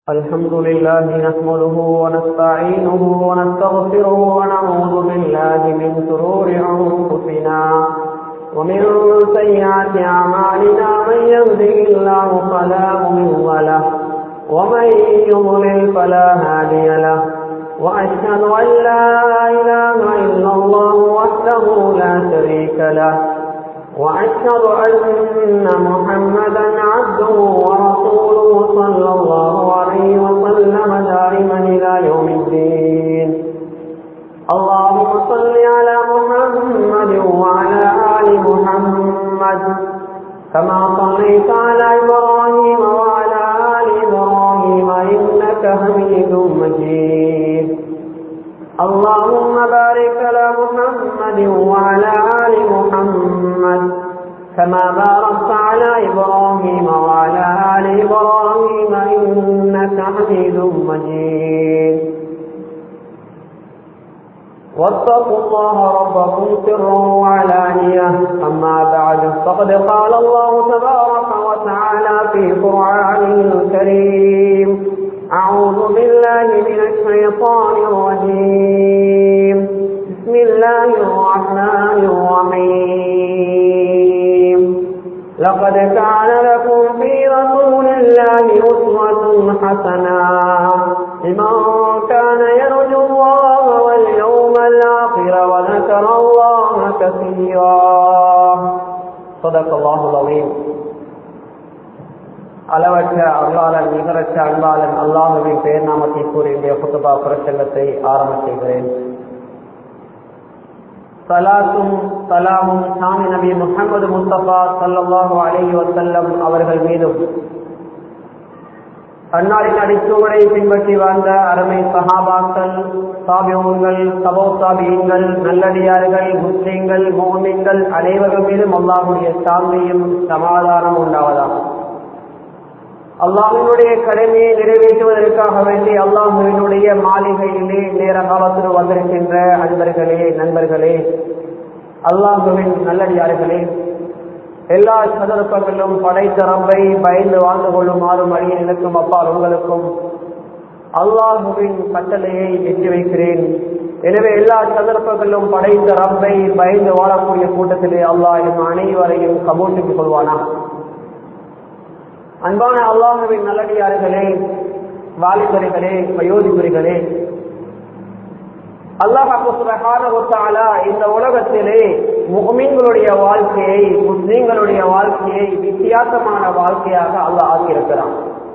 الحمد لله نحمده ونستعينه ونستغفره ونعوذ بالله من شرور أنفسنا ومن سيئات أعمالنا من يهده الله فلا مضل له ومن يضلل فلا هادي له وأشهد أن لا إله إلا الله وحده لا شريك له وأشهد أن محمدا عبده ورسوله صلى الله عليه وسلم دائما إلى يوم الدين اللهم صل على محمد وعلى آل محمد كما صليت على إبراهيم وعلى آل إبراهيم إنك حميد مجيد اللهم بارك على محمد وعلى آل محمد كما باركت على إبراهيم وعلى آل إبراهيم إنك حميد مجيد واتقوا الله ربكم سرا وعلانية أما بعد فقد قال الله تبارك وتعالى في قرآنه الكريم أعوذ بالله من الشيطان الرجيم بسم الله الرحمن الرحيم لقد كان لكم في رسول الله أسوة حسنة لمن كان يرجو الله واليوم الآخر وذكر الله كثيرا صدق الله العظيم அளவற்ற அருளாளன் நிகரற்ற அன்பாளன் அல்லாஹுவின் பெயர் நாமத்தை கூறிய புத்தபா பிரசங்கத்தை ஆரம்ப செய்கிறேன் சலாத்தும் சலாமும் சாமி நபி முகமது முஸ்தபா சல்லாஹு அலஹி வசல்லம் அவர்கள் மீதும் அன்னாரின் அடிச்சூரை பின்பற்றி வாழ்ந்த அருமை சஹாபாக்கள் சாபியங்கள் சபோ சாபியங்கள் நல்லடியார்கள் முஸ்லீம்கள் மோமின்கள் அனைவர்கள் மீதும் அல்லாஹுடைய சாந்தியும் சமாதானம் உண்டாவதாகும் அல்லாஹினுடைய கடமையை நிறைவேற்றுவதற்காக வேண்டி அல்லாஹுவினுடைய மாளிகையிலே நேர காலத்தில் வந்திருக்கின்ற அன்பர்களே நண்பர்களே அல்லாஹுவின் நல்லடியார்களே எல்லா சந்தர்ப்பங்களிலும் படைத்த ரம்பை பயந்து வாழ்ந்து கொள்ளுமாறும் அழிய நினைக்கும் அப்பால் உங்களுக்கும் அல்லாஹுவின் கட்டளையை எட்டி வைக்கிறேன் எனவே எல்லா சந்தர்ப்பங்களிலும் படைத்த ரம்பை பயந்து வாழக்கூடிய கூட்டத்திலே அல்லாஹ் அனைவரையும் கபூட்டுக் கொள்வானா அன்பான அல்லாஹுவின் நல்லடியார்களே வாலிபர்களே வயோதிபர்களே அல்லாஹால இந்த உலகத்திலே முகமீன்களுடைய வாழ்க்கையை முஸ்லீம்களுடைய வாழ்க்கையை வித்தியாசமான வாழ்க்கையாக அல்லாஹ் ஆக்கியிருக்கிறான்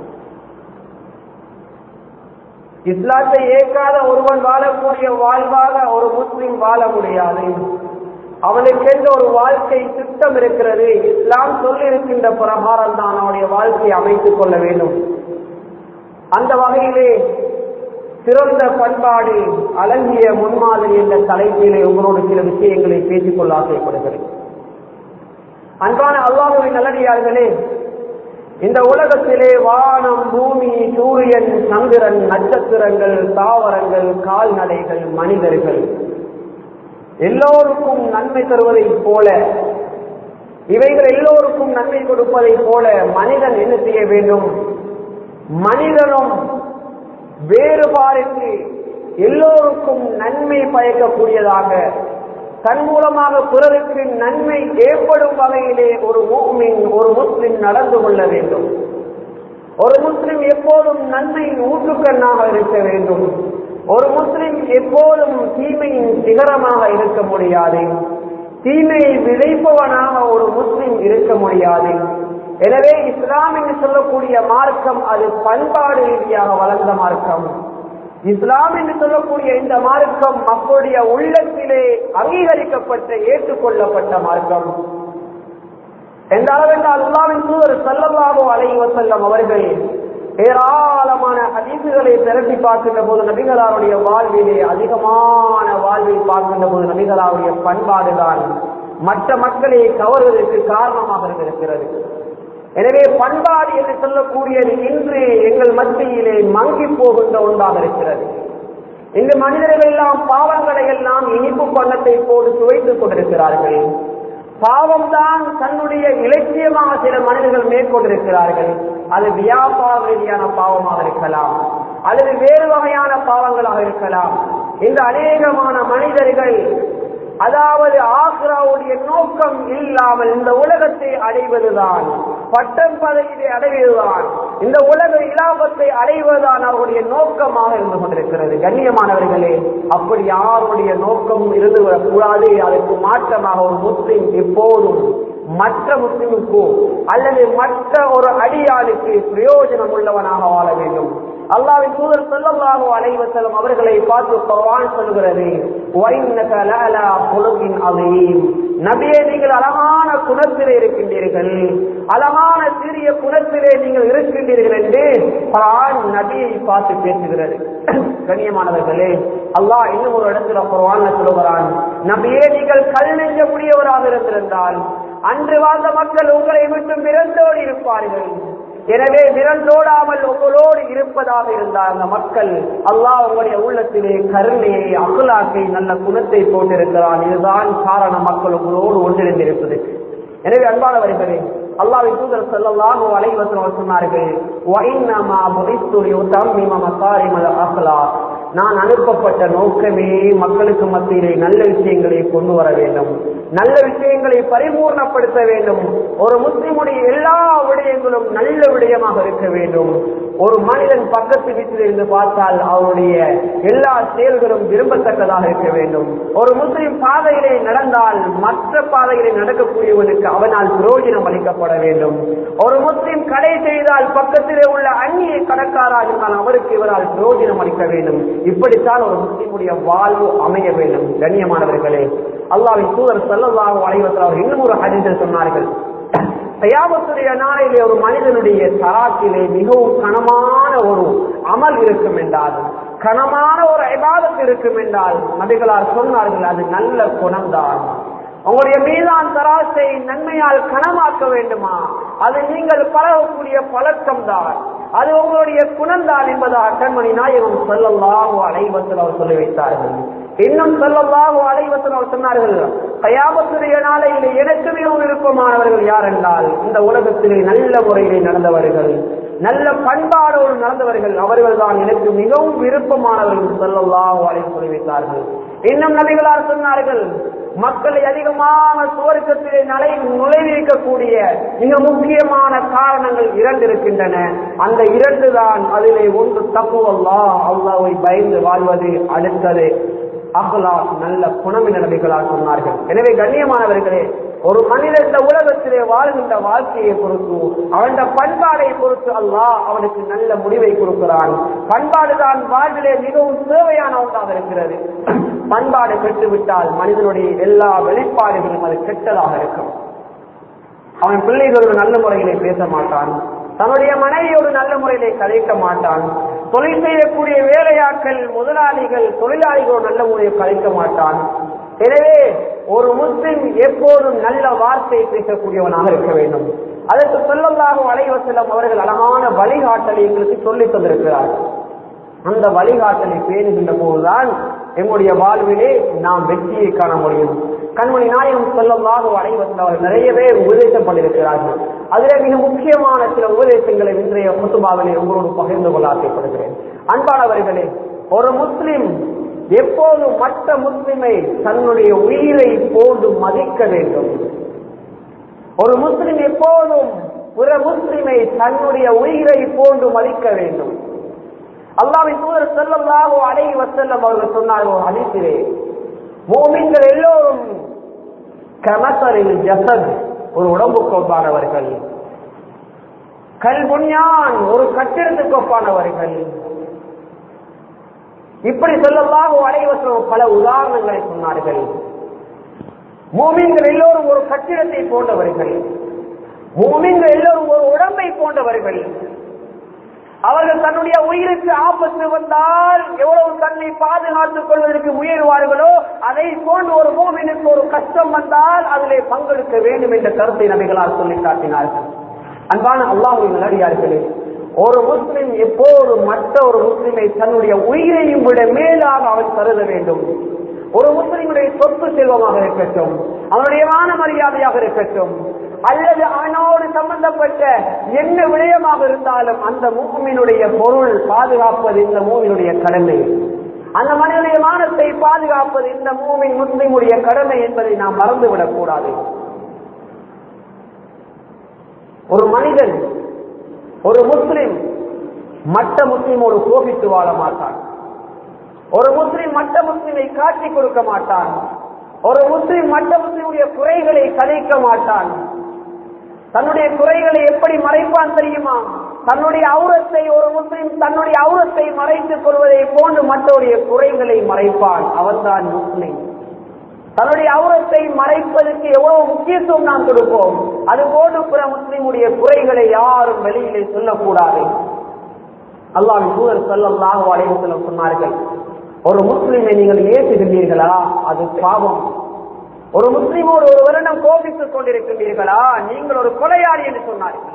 இஸ்லாத்தை ஏற்காத ஒருவன் வாழக்கூடிய வாழ்வாக ஒரு முஸ்லீம் வாழ முடியாது அவனுக்கென்று ஒரு வாழ்க்கை திட்டம் இருக்கிறது இஸ்லாம் சொல்லியிருக்கின்ற பிரகாரம் தான் அவனுடைய வாழ்க்கையை அமைத்துக் கொள்ள வேண்டும் அந்த வகையிலே சிறந்த பண்பாடு அழகிய முன்மாதிரி என்ற தலைப்பிலே உங்களோடு சில விஷயங்களை பேசிக்கொள்ள ஆசைப்படுகிறேன் அன்பான அல்லாஹுவின் நல்லடியார்களே இந்த உலகத்திலே வானம் பூமி சூரியன் சந்திரன் நட்சத்திரங்கள் தாவரங்கள் கால்நடைகள் மனிதர்கள் எல்லோருக்கும் நன்மை தருவதைப் போல இவைகள் எல்லோருக்கும் நன்மை கொடுப்பதைப் போல மனிதன் என்ன செய்ய வேண்டும் மனிதனும் வேறுபாடுக்கு எல்லோருக்கும் நன்மை பயக்கக்கூடியதாக தன் மூலமாக பிறருக்கு நன்மை ஏற்படும் வகையிலே ஒரு மூமின் ஒரு முஸ்லிம் நடந்து கொள்ள வேண்டும் ஒரு முஸ்லிம் எப்போதும் நன்மை ஊற்றுக்கண்ணாக இருக்க வேண்டும் ஒரு முஸ்லிம் எப்போதும் தீமையின் சிகரமாக இருக்க முடியாது தீமையை விதைப்பவனாக ஒரு முஸ்லிம் இருக்க முடியாது எனவே இஸ்லாம் என்று சொல்லக்கூடிய மார்க்கம் அது பண்பாடு ரீதியாக வளர்ந்த மார்க்கம் இஸ்லாம் என்று சொல்லக்கூடிய இந்த மார்க்கம் மக்களுடைய உள்ளத்திலே அங்கீகரிக்கப்பட்ட ஏற்றுக்கொள்ளப்பட்ட மார்க்கம் எந்த அளவென்றால் அல்லாவின் தூதர் செல்லல்லாகோ அலைவ செல்லம் அவர்கள் ஏராளமான ஹதீசுகளை திரட்டி பார்க்கின்ற போது நபிகளாருடைய வாழ்விலே அதிகமான வாழ்வை பார்க்கின்ற போது நபிகளாருடைய பண்பாடுதான் மற்ற மக்களை கவர்வதற்கு காரணமாக இருந்திருக்கிறது எனவே பண்பாடு என்று சொல்லக்கூடியது இன்று எங்கள் மத்தியிலே மங்கி போகின்ற ஒன்றாக இருக்கிறது இந்த மனிதர்கள் எல்லாம் பாவங்களை எல்லாம் இனிப்பு பண்ணத்தை போட்டு சுவைத்துக் கொண்டிருக்கிறார்கள் பாவம் தான் தன்னுடைய இலட்சியமாக சில மனிதர்கள் மேற்கொண்டிருக்கிறார்கள் அது வியாபார ரீதியான பாவமாக இருக்கலாம் அல்லது வேறு வகையான பாவங்களாக இருக்கலாம் இந்த அநேகமான மனிதர்கள் அதாவது ஆக்ராவுடைய நோக்கம் இல்லாமல் இந்த உலகத்தை அடைவதுதான் பட்டம் பதவியை அடைவதுதான் இந்த உலக இலாபத்தை அடைவதுதான் அவருடைய நோக்கமாக இருந்து கொண்டிருக்கிறது கண்ணியமானவர்களே அப்படி யாருடைய நோக்கம் இருந்து விடக்கூடாது அதற்கு மாற்றமாக ஒரு முஸ்லிம் எப்போதும் மற்ற முஸ்லிமுக்கோ அல்லது மற்ற ஒரு அடியாளுக்கு பிரயோஜனம் உள்ளவனாக வாழ வேண்டும் அல்லாவின் தூதர் சொல்லல்லாஹோ அலைவசலம் அவர்களை பார்த்து குர்ஆன் சொல்கிறது வைன்னக லஅலா குலுகின் அதீம் நபியே நீங்கள் அழகான குணத்திலே இருக்கின்றீர்கள் அழகான சிறிய குணத்திலே நீங்கள் இருக்கின்றீர்கள் என்று குர்ஆன் நபியை பார்த்து பேசுகிறது கண்ணியமானவர்களே அல்லாஹ் இன்னும் ஒரு இடத்துல குர்ஆன்ல சொல்லுகிறான் நபியே நீங்கள் கல் நெஞ்சக்கூடியவராக இருந்திருந்தால் அன்று வாழ்ந்த மக்கள் உங்களை விட்டு பிறந்தோடு இருப்பார்கள் எனவே விரண்டோடாமல் உங்களோடு இருப்பதாக இருந்த அந்த மக்கள் அல்லாஹ் உங்களுடைய உள்ளத்திலே கருணையை அகுலாக்கை நல்ல குணத்தை போட்டிருக்கிறான் இதுதான் காரணம் மக்கள் உங்களோடு ஒன்றிணைந்திருப்பது எனவே அன்பானவர்களே அல்லாஹ்வின் தூதர் ஸல்லல்லாஹு அலைஹி வஸல்லம் சொன்னார்கள் வ இன்னமா புரித்து யுதம்மிம மகாரிமல் அக்லாக் நான் அனுப்பப்பட்ட நோக்கமே மக்களுக்கு மத்தியிலே நல்ல விஷயங்களை கொண்டு வர வேண்டும் நல்ல விஷயங்களை பரிபூர்ணப்படுத்த வேண்டும் ஒரு முஸ்லிமுடைய எல்லா விடயங்களும் நல்ல விடயமாக இருக்க வேண்டும் ஒரு மனிதன் பக்கத்து வீட்டில் இருந்து பார்த்தால் அவருடைய எல்லா செயல்களும் விரும்பத்தக்கதாக இருக்க வேண்டும் ஒரு முஸ்லிம் பாதையிலே நடந்தால் மற்ற பாதையிலே நடக்கக்கூடியவனுக்கு அவனால் பிரயோஜனம் அளிக்கப்பட வேண்டும் ஒரு முஸ்லிம் கடை செய்தால் பக்கத்திலே உள்ள அந்நிய கடற்காரா இருந்தால் அவருக்கு இவரால் பிரயோஜனம் அளிக்க வேண்டும் இப்படித்தான் ஒரு முஸ்லிமுடைய வாழ்வு அமைய வேண்டும் கண்ணியமானவர்களே அல்லாவின் தூதர் செல்லல்லாஹு அலைவத்தில் அவர் இன்னும் ஒரு ஹதீஸில் சொன்னார்கள் தயாபத்துடைய நாளிலே ஒரு மனிதனுடைய தராக்கிலே மிகவும் கனமான ஒரு அமல் இருக்கும் என்றால் கனமான ஒரு இபாதத் இருக்கும் என்றால் நபிகளார் சொன்னார்கள் அது நல்ல குணம்தான் உங்களுடைய மீதான் தராசை நன்மையால் கனமாக்க வேண்டுமா அது நீங்கள் பழகக்கூடிய பழக்கம் தான் அது உங்களுடைய குணம்தான் என்பதாக கண்மணி நாயகம் சொல்லல்லாஹு அலைவத்தில் அவர் சொல்லி வைத்தார்கள் இன்னும் சொல்லல்லாஹு அலைவத்தில் அவர் சொன்னார்கள் கயாமத்துடைய நாளையில் எனக்கு மிகவும் விருப்பமானவர்கள் யார் என்றால் இந்த உலகத்திலே நல்ல முறையிலே நடந்தவர்கள் நல்ல பண்பாடோடு நடந்தவர்கள் அவர்கள் தான் எனக்கு மிகவும் விருப்பமானவர்கள் சொல்லல்லாஹு அலைவு சொல்லி வைத்தார்கள் இன்னும் நபிகளார் சொன்னார்கள் மக்களை அதிகமான சுவர்க்கத்திலே நலை நுழைவிக்கக்கூடிய மிக முக்கியமான காரணங்கள் இரண்டு இருக்கின்றன அந்த இரண்டு தான் அதிலே ஒன்று தப்பு அல்லா அல்லாவை பயந்து வாழ்வது அடுத்தது அகலா நல்ல குணமின நபிகளால் சொன்னார்கள் எனவே கண்ணியமானவர்களே ஒரு மனிதன் இந்த உலகத்திலே வாழ்கின்ற வாழ்க்கையை பொறுத்து அவன் பண்பாடை பொறுத்து அல்லாஹ் அவனுக்கு நல்ல முடிவை கொடுக்கிறான் பண்பாடுதான் வாழ்விலே மிகவும் தேவையான ஒன்றாக இருக்கிறது பண்பாடு கெட்டுவிட்டால் மனிதனுடைய எல்லா வெளிப்பாடுகளும் அது கெட்டதாக இருக்கும் அவன் பிள்ளைகளோடு நல்ல முறையிலே பேச மாட்டான் தன்னுடைய மனைவியோடு நல்ல முறையிலே கதைக்க மாட்டான் தொழில் செய்யக்கூடிய வேலையாட்கள் முதலாளிகள் தொழிலாளிகளோடு நல்ல முறையில் கதைக்க மாட்டான் எனவே ஒரு முஸ்லிம் எப்போதும் நல்ல வார்த்தை பேசக்கூடியவனாக இருக்க வேண்டும் அதற்கு சொல்லல்லாக அலைவசலம் அவர்கள் அழகான வழிகாட்டலை எங்களுக்கு சொல்லித் தந்திருக்கிறார்கள் அந்த வழிகாட்டலை பேணுகின்ற போதுதான் எங்களுடைய வாழ்விலே நாம் வெற்றியை காண முடியும் கண்மணி நாயகம் சொல்லமாக அனைவரும் அவர் நிறையவே உபதேசம் பண்ணியிருக்கிறார்கள் அதிலே மிக முக்கியமான சில உபதேசங்களை இன்றைய முத்துபாவிலே உங்களோடு பகிர்ந்து கொள்ள ஆசைப்படுகிறேன் அன்பானவர்களே ஒரு முஸ்லிம் எப்போதும் மற்ற முஸ்லிமை தன்னுடைய உயிரை போன்று மதிக்க வேண்டும் ஒரு முஸ்லிம் எப்போதும் பிற முஸ்லிமை தன்னுடைய உயிரை போன்று மதிக்க வேண்டும் அல்லாவின் தூதர் செல்லல்லாகோ அலை வசல்லம் அவர்கள் சொன்னார்கள் அதிசிலே மூமின்கள் எல்லோரும் கமசரில் ஜசத் ஒரு உடம்புக்கு ஒப்பானவர்கள் கல்புன்யான் ஒரு கட்டிடத்துக்கு ஒப்பானவர்கள் இப்படி சொல்லலாக அலைவசம் பல உதாரணங்களை சொன்னார்கள் மூமின்கள் எல்லோரும் ஒரு கட்டிடத்தை போன்றவர்கள் மூமின்கள் எல்லோரும் ஒரு உடம்பை போன்றவர்கள் அவர்கள் தன்னுடைய உயிருக்கு ஆபத்து வந்தால் எவ்வளவு தன்னை பாதுகாத்துக் கொள்வதற்கு முயல்வார்களோ அதை போன்று ஒரு மூமினுக்கு ஒரு கஷ்டம் வந்தால் அதிலே பங்கெடுக்க வேண்டும் என்ற கருத்தை நபிகளால் சொல்லி காட்டினார்கள் அன்பான அல்லாஹுடைய நல்லடியார்களே ஒரு முஸ்லிம் எப்போது மற்ற ஒரு முஸ்லிமை தன்னுடைய உயிரையும் விட மேலாக அவன் கருத வேண்டும் ஒரு முஸ்லிமுடைய சொத்து செல்வமாக இருக்கட்டும் அவனுடைய மான மரியாதையாக இருக்கட்டும் அல்லது அவனோடு சம்பந்தப்பட்ட என்ன விடயமாக இருந்தாலும் அந்த மூமினுடைய பொருள் பாதுகாப்பது இந்த மூமினுடைய கடமை அந்த மனிதனுடைய மானத்தை பாதுகாப்பது இந்த மூமின் முஸ்லிமுடைய கடமை என்பதை நாம் மறந்துவிடக் கூடாது ஒரு மனிதன் ஒரு முஸ்லிம் மற்ற முஸ்லிமோடு கோபித்து வாழ மாட்டான் ஒரு முஸ்லிம் மற்ற முஸ்லிமை காட்டி கொடுக்க மாட்டான் ஒரு முஸ்லிம் மற்ற முஸ்லிமுடைய குறைகளை கலைக்க மாட்டான் தன்னுடைய குறைகளை எப்படி மறைப்பான் தெரியுமா தன்னுடைய அவுரத்தை ஒரு முஸ்லிம் தன்னுடைய அவுரத்தை மறைத்துக் கொள்வதை போன்று மற்றவருடைய குறைகளை மறைப்பான் அவன்தான் முஸ்லிம் தன்னுடைய அவுரத்தை மறைப்பதற்கு எவ்வளவு முக்கியத்துவம் நாம் கொடுப்போம் அதுபோன்று பிற முஸ்லிமுடைய குறைகளை யாரும் வெளியிலே சொல்லக்கூடாது அல்லாஹ் தூதர் ஸல்லல்லாஹு அலைஹி வஸல்லம் சொன்னார்கள் ஒரு முஸ்லிமை நீங்கள் ஏற்றுகின்றீர்களா அது பாவம் ஒரு முஸ்லிமோடு ஒரு வருடம் கோபித்துக் கொண்டிருக்கின்றீர்களா நீங்கள் ஒரு கொலையாளி என்று சொன்னார்கள்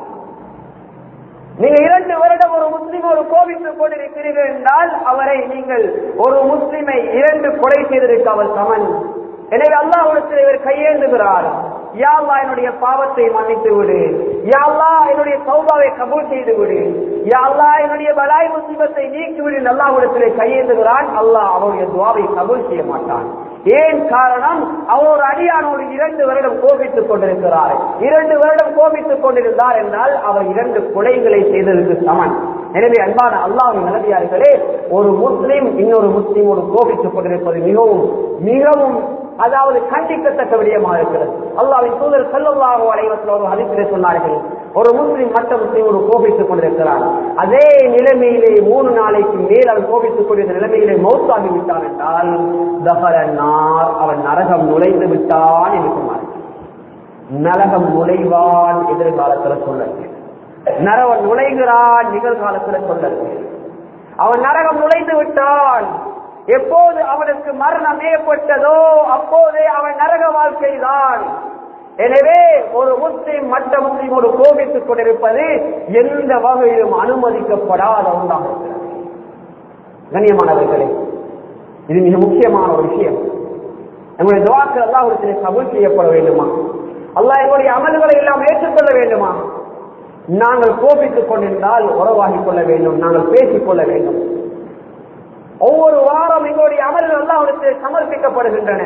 நீங்க இரண்டு வருடம் ஒரு முஸ்லிமோடு கோபித்துக் கொண்டிருக்கிறீர்கள் என்றால் அவரை நீங்கள் ஒரு முஸ்லிமை இரண்டு கொலை செய்திருக்க அவர் சமன் எனவே அல்லாஹ்விடத்தில் இவர் கையேந்துகிறார் யா அல்லாஹ் என்னுடைய பாவத்தை மன்னித்து விடு யா அல்லாஹ் என்னுடைய சௌபாவை கபூல் செய்து விடு யா அல்லாஹ் என்னுடைய பலாய் முசீபத்தை நீக்கி விடு என்று அல்லாஹ்விடத்திலே கையேந்துகிறான் அல்லாஹ் அவருடைய துவாவை கபூல் செய்ய மாட்டான் ஏன் காரணம் அவர் ஒரு அடியானோடு இரண்டு வருடம் கோபித்துக் கொண்டிருக்கிறார் இரண்டு வருடம் கோபித்துக் கொண்டிருந்தார் என்றால் அவர் இரண்டு கொலைகளை செய்ததற்கு சமன் எனவே அன்பான அல்லாஹின் நிலவியார்களே ஒரு முஸ்லிம் இன்னொரு முஸ்லிமோடு கோபித்துக் கொண்டிருப்பது மிகவும் மிகவும் அதாவது கண்டிக்கத்தக்க விடயமாக இருக்கிறது அல்லாவின் தூதர் செல்லல்லாஹு அலைவத்தில் ஒரு ஹதீஸிலே சொன்னார்கள் ஒரு முஸ்லிம் மற்ற முஸ்லிமோடு கோபித்துக் கொண்டிருக்கிறார் அதே நிலைமையிலே மூணு நாளைக்கு மேல் அவன் கோபித்துக் கொண்டிருந்த நிலைமையிலே மௌத்தாகி விட்டான் என்றால் தஹரன்னார் அவன் நரகம் நுழைந்து விட்டான் என்று சொன்னார்கள் நரகம் நுழைவான் எதிர்காலத்துல சொல்லல நரவன் நுழைகிறான் நிகழ்காலத்துல சொல்லல அவன் நரகம் நுழைந்து விட்டான் எப்போது அவனுக்கு மரணம் ஏற்பட்டதோ அப்போதே அவன் நரக வாழ்க்கை தான் எனவே ஒரு முஸ்லிம் மற்ற முஸ்லிமோடு கோபித்துக் கொண்டிருப்பது எந்த வகையிலும் அனுமதிக்கப்படாத ஒன்றாக இருக்கிறது கண்ணியமானவர்களே இது மிக முக்கியமான ஒரு விஷயம் நம்முடைய துவாக்கள் அல்லாஹ் கபூல் செய்யப்பட வேண்டுமா அல்லாஹ் எங்களுடைய அமல்களை எல்லாம் ஏற்றுக்கொள்ள வேண்டுமா நாங்கள் கோபித்துக் கொண்டிருந்தால் உறவாகிக் கொள்ள வேண்டும் நாங்கள் பேசிக் கொள்ள வேண்டும் ஒவ்வொரு வாரம் எங்களுடைய அமல்கள் அல்லாஹ்விடத்தில் சமர்ப்பிக்கப்படுகின்றன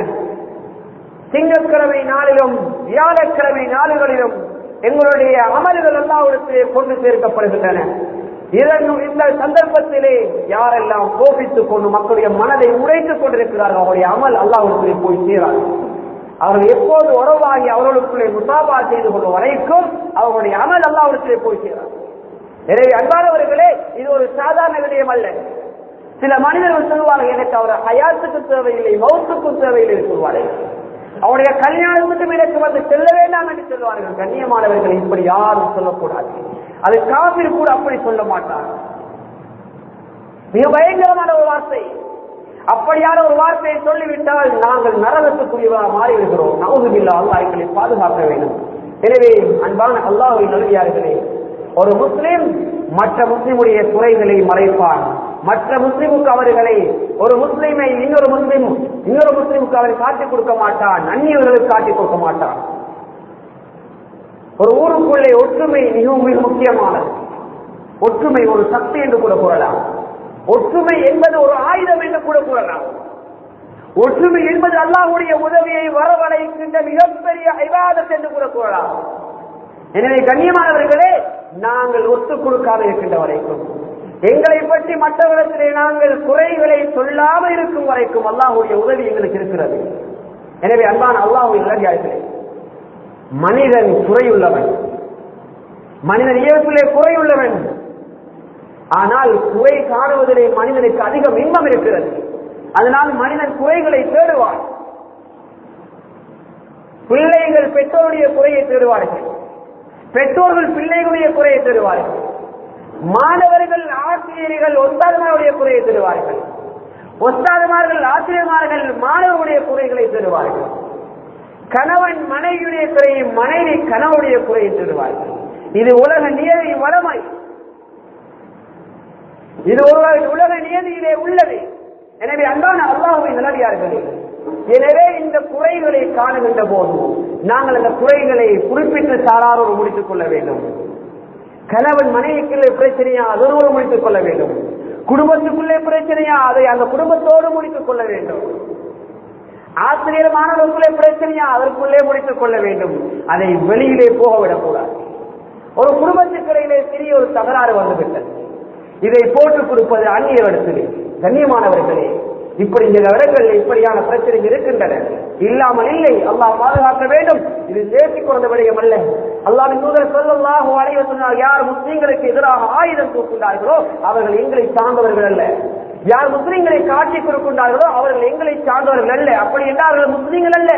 திங்கட்கிழமை நாளிலும் வியாழக்கிழமை நாளுகளிலும் எங்களுடைய அமல்கள் அல்லாஹ்விடத்திலே கொண்டு சேர்க்கப்படுகின்றன இதன் இந்த சந்தர்ப்பத்திலே யாரெல்லாம் கோபித்துக் கொண்டு மக்களுடைய மனதை உடைத்துக் கொண்டிருக்கிறார்கள் அவருடைய அமல் அல்லாஹ்விடத்திலே போய் சேராது அவர்கள் எப்போது உறவாகி அவர்களுக்குள்ளே முசாபா செய்து கொள்ளும் வரைக்கும் அவர்களுடைய அமல் அல்லாஹ்விடத்திலே போய் சேராது எனவே அன்பானவர்களே இது ஒரு சாதாரண விடயம் அல்ல சில மனிதர்கள் சொல்வார்கள் எனக்கு அவர் ஹயாத்துக்கு தேவையில்லை மௌத்துக்கும் தேவையில்லை என்று சொல்வார்கள் அவருடைய கல்யாணத்துக்கும் எனக்கு வந்து செல்ல வேண்டாம் என்று சொல்வார்கள் கண்ணியமானவர்கள் இப்படி யாரும் சொல்லக்கூடாது அது காவிர் கூட அப்படி சொல்ல மாட்டார் மிக பயங்கரமான ஒரு வார்த்தை அப்படியான ஒரு வார்த்தையை சொல்லிவிட்டால் நாங்கள் நரகத்துக்குரியவராக மாறிவிடுகிறோம் நவுதுபில்லா அல்லாஹ் எங்களை பாதுகாக்க வேண்டும் எனவே அன்பான அல்லாஹுவின் நல்வியார்களே ஒரு முஸ்லிம் மற்ற முஸ்லிமுடைய குறைகளை மறைப்பான் மற்ற முஸ்லிமுக்கு அவர்களை ஒரு முஸ்லிமை இன்னொரு முஸ்லிம் இன்னொரு முஸ்லிமுக்கு அவரை காட்டிக் கொடுக்க மாட்டான் அந்நியவர்களுக்கு காட்டிக் கொடுக்க மாட்டான் ஒரு ஊருக்குள்ளே ஒற்றுமை மிகவும் மிக முக்கியமானது ஒற்றுமை ஒரு சக்தி என்று கூட கூறலாம் ஒற்றுமை என்பது ஒரு ஆயுதம் என்று கூட கூறலாம் ஒற்றுமை என்பது அல்லாஹ்வுடைய உதவியை வரவழைக்கின்ற மிகப்பெரிய ஐவாதத் என்று கூட கூறலாம் எனவே கண்ணியமானவர்களே நாங்கள் ஒத்துக் கொடுக்காத இருக்கின்ற வரைக்கும் எங்களை பற்றி மற்றவரிடத்திலே நாங்கள் குறைகளை சொல்லாமல் இருக்கும் வரைக்கும் அல்லாஹுடைய உதவி எங்களுக்கு இருக்கிறது எனவே அன்பான அல்லாஹுவின் இளைஞர்களே மனிதன் குறையுள்ளவன் மனிதன் இயற்பிலே குறையுள்ளவன் ஆனால் குறை காணுவதிலே மனிதனுக்கு அதிகம் இன்பம் இருக்கிறது அதனால் மனிதன் குறைகளை தேடுவான் பிள்ளைகள் பெற்றோருடைய குறையை தேடுவார்கள் பெற்றோர்கள் பிள்ளைகளுடைய குறையை தேடுவார்கள் மாணவர்கள் ஆசிரியர்கள் ஒத்தாதமாருடைய குறையை தேடுவார்கள் ஒத்தாதமார்கள் ஆசிரியர்மார்கள் மாணவர்களுடைய குறைகளை தேடுவார்கள் கணவன் மனைவியுடைய குறையை மனைவி கணவனுடைய குறையை தேடுவார்கள் இது உலக நியதி வளமை இது ஒரு உலக நியதியிலே உள்ளது எனவே அன்பான அல்லாஹுவை நிலவியார்களே எனவே இந்த குறைகளை காணுகின்ற போது நாங்கள் அந்த குறைகளை குறிப்பிட்ட சாராரோடு முடித்துக் கொள்ள வேண்டும் கணவன் மனைவிக்குள்ளே பிரச்சனையா அதனோடு முடித்துக் கொள்ள வேண்டும் குடும்பத்துக்குள்ளே பிரச்சனையா அதை அந்த குடும்பத்தோடு முடித்துக் கொள்ள வேண்டும் ஆசிரியர் மாணவர்களுக்குள்ளே பிரச்சனையா அதற்குள்ளே முடித்துக் கொள்ள வேண்டும் அதை வெளியிலே போக விடக்கூடாது ஒரு குடும்பத்துக்கிடையிலே சிறிய ஒரு தகராறு வந்துவிட்டது இதை போட்டுக் கொடுப்பது அந்நியரிடத்திலே கண்ணியமானவர்களே இப்படி சில இடங்களில் இப்படியான பிரச்சனை இருக்கின்றன இல்லாமல் இல்லை அல்லாஹ் பாதுகாக்க வேண்டும் இது சேர்த்துக் கொண்ட விடயம் அல்ல அல்லாவின் தூதர் சொல்லல்லாஹு அலைவ சொன்னால் யார் முஸ்லீம்களுக்கு எதிராக ஆயுதம் தூக்குண்டார்களோ அவர்கள் எங்களை சார்ந்தவர்கள் அல்ல யார் முஸ்லீம்களை காட்டிக் கொடுக்கின்றார்களோ அவர்கள் எங்களை சார்ந்தவர்கள் அல்ல அப்படி என்றால் அவர்கள் முஸ்லீம்கள் அல்ல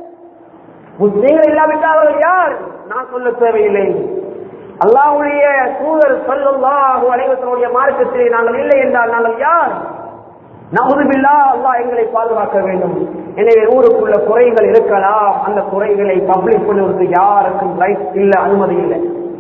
முஸ்லீம்கள் இல்லாவிட்டால் அவர்கள் யார் நான் சொல்ல தேவையில்லை அல்லாஹ்வுடைய தூதர் சொல்லல்லாஹு அலைவசனுடைய மார்க்கத்திலே நாங்கள் இல்லை என்றால் நாங்கள் யார் நகுதுபில்லா அல்லாஹ் எங்களை பாதுகாக்க வேண்டும் எனவே ஊருக்குள்ள குறைகள் இருக்கலாம் அந்த குறைகளை பப்ளிக் பண்ணுவதற்கு யாருக்கும் ரைட் இல்ல அனுமதி இல்லை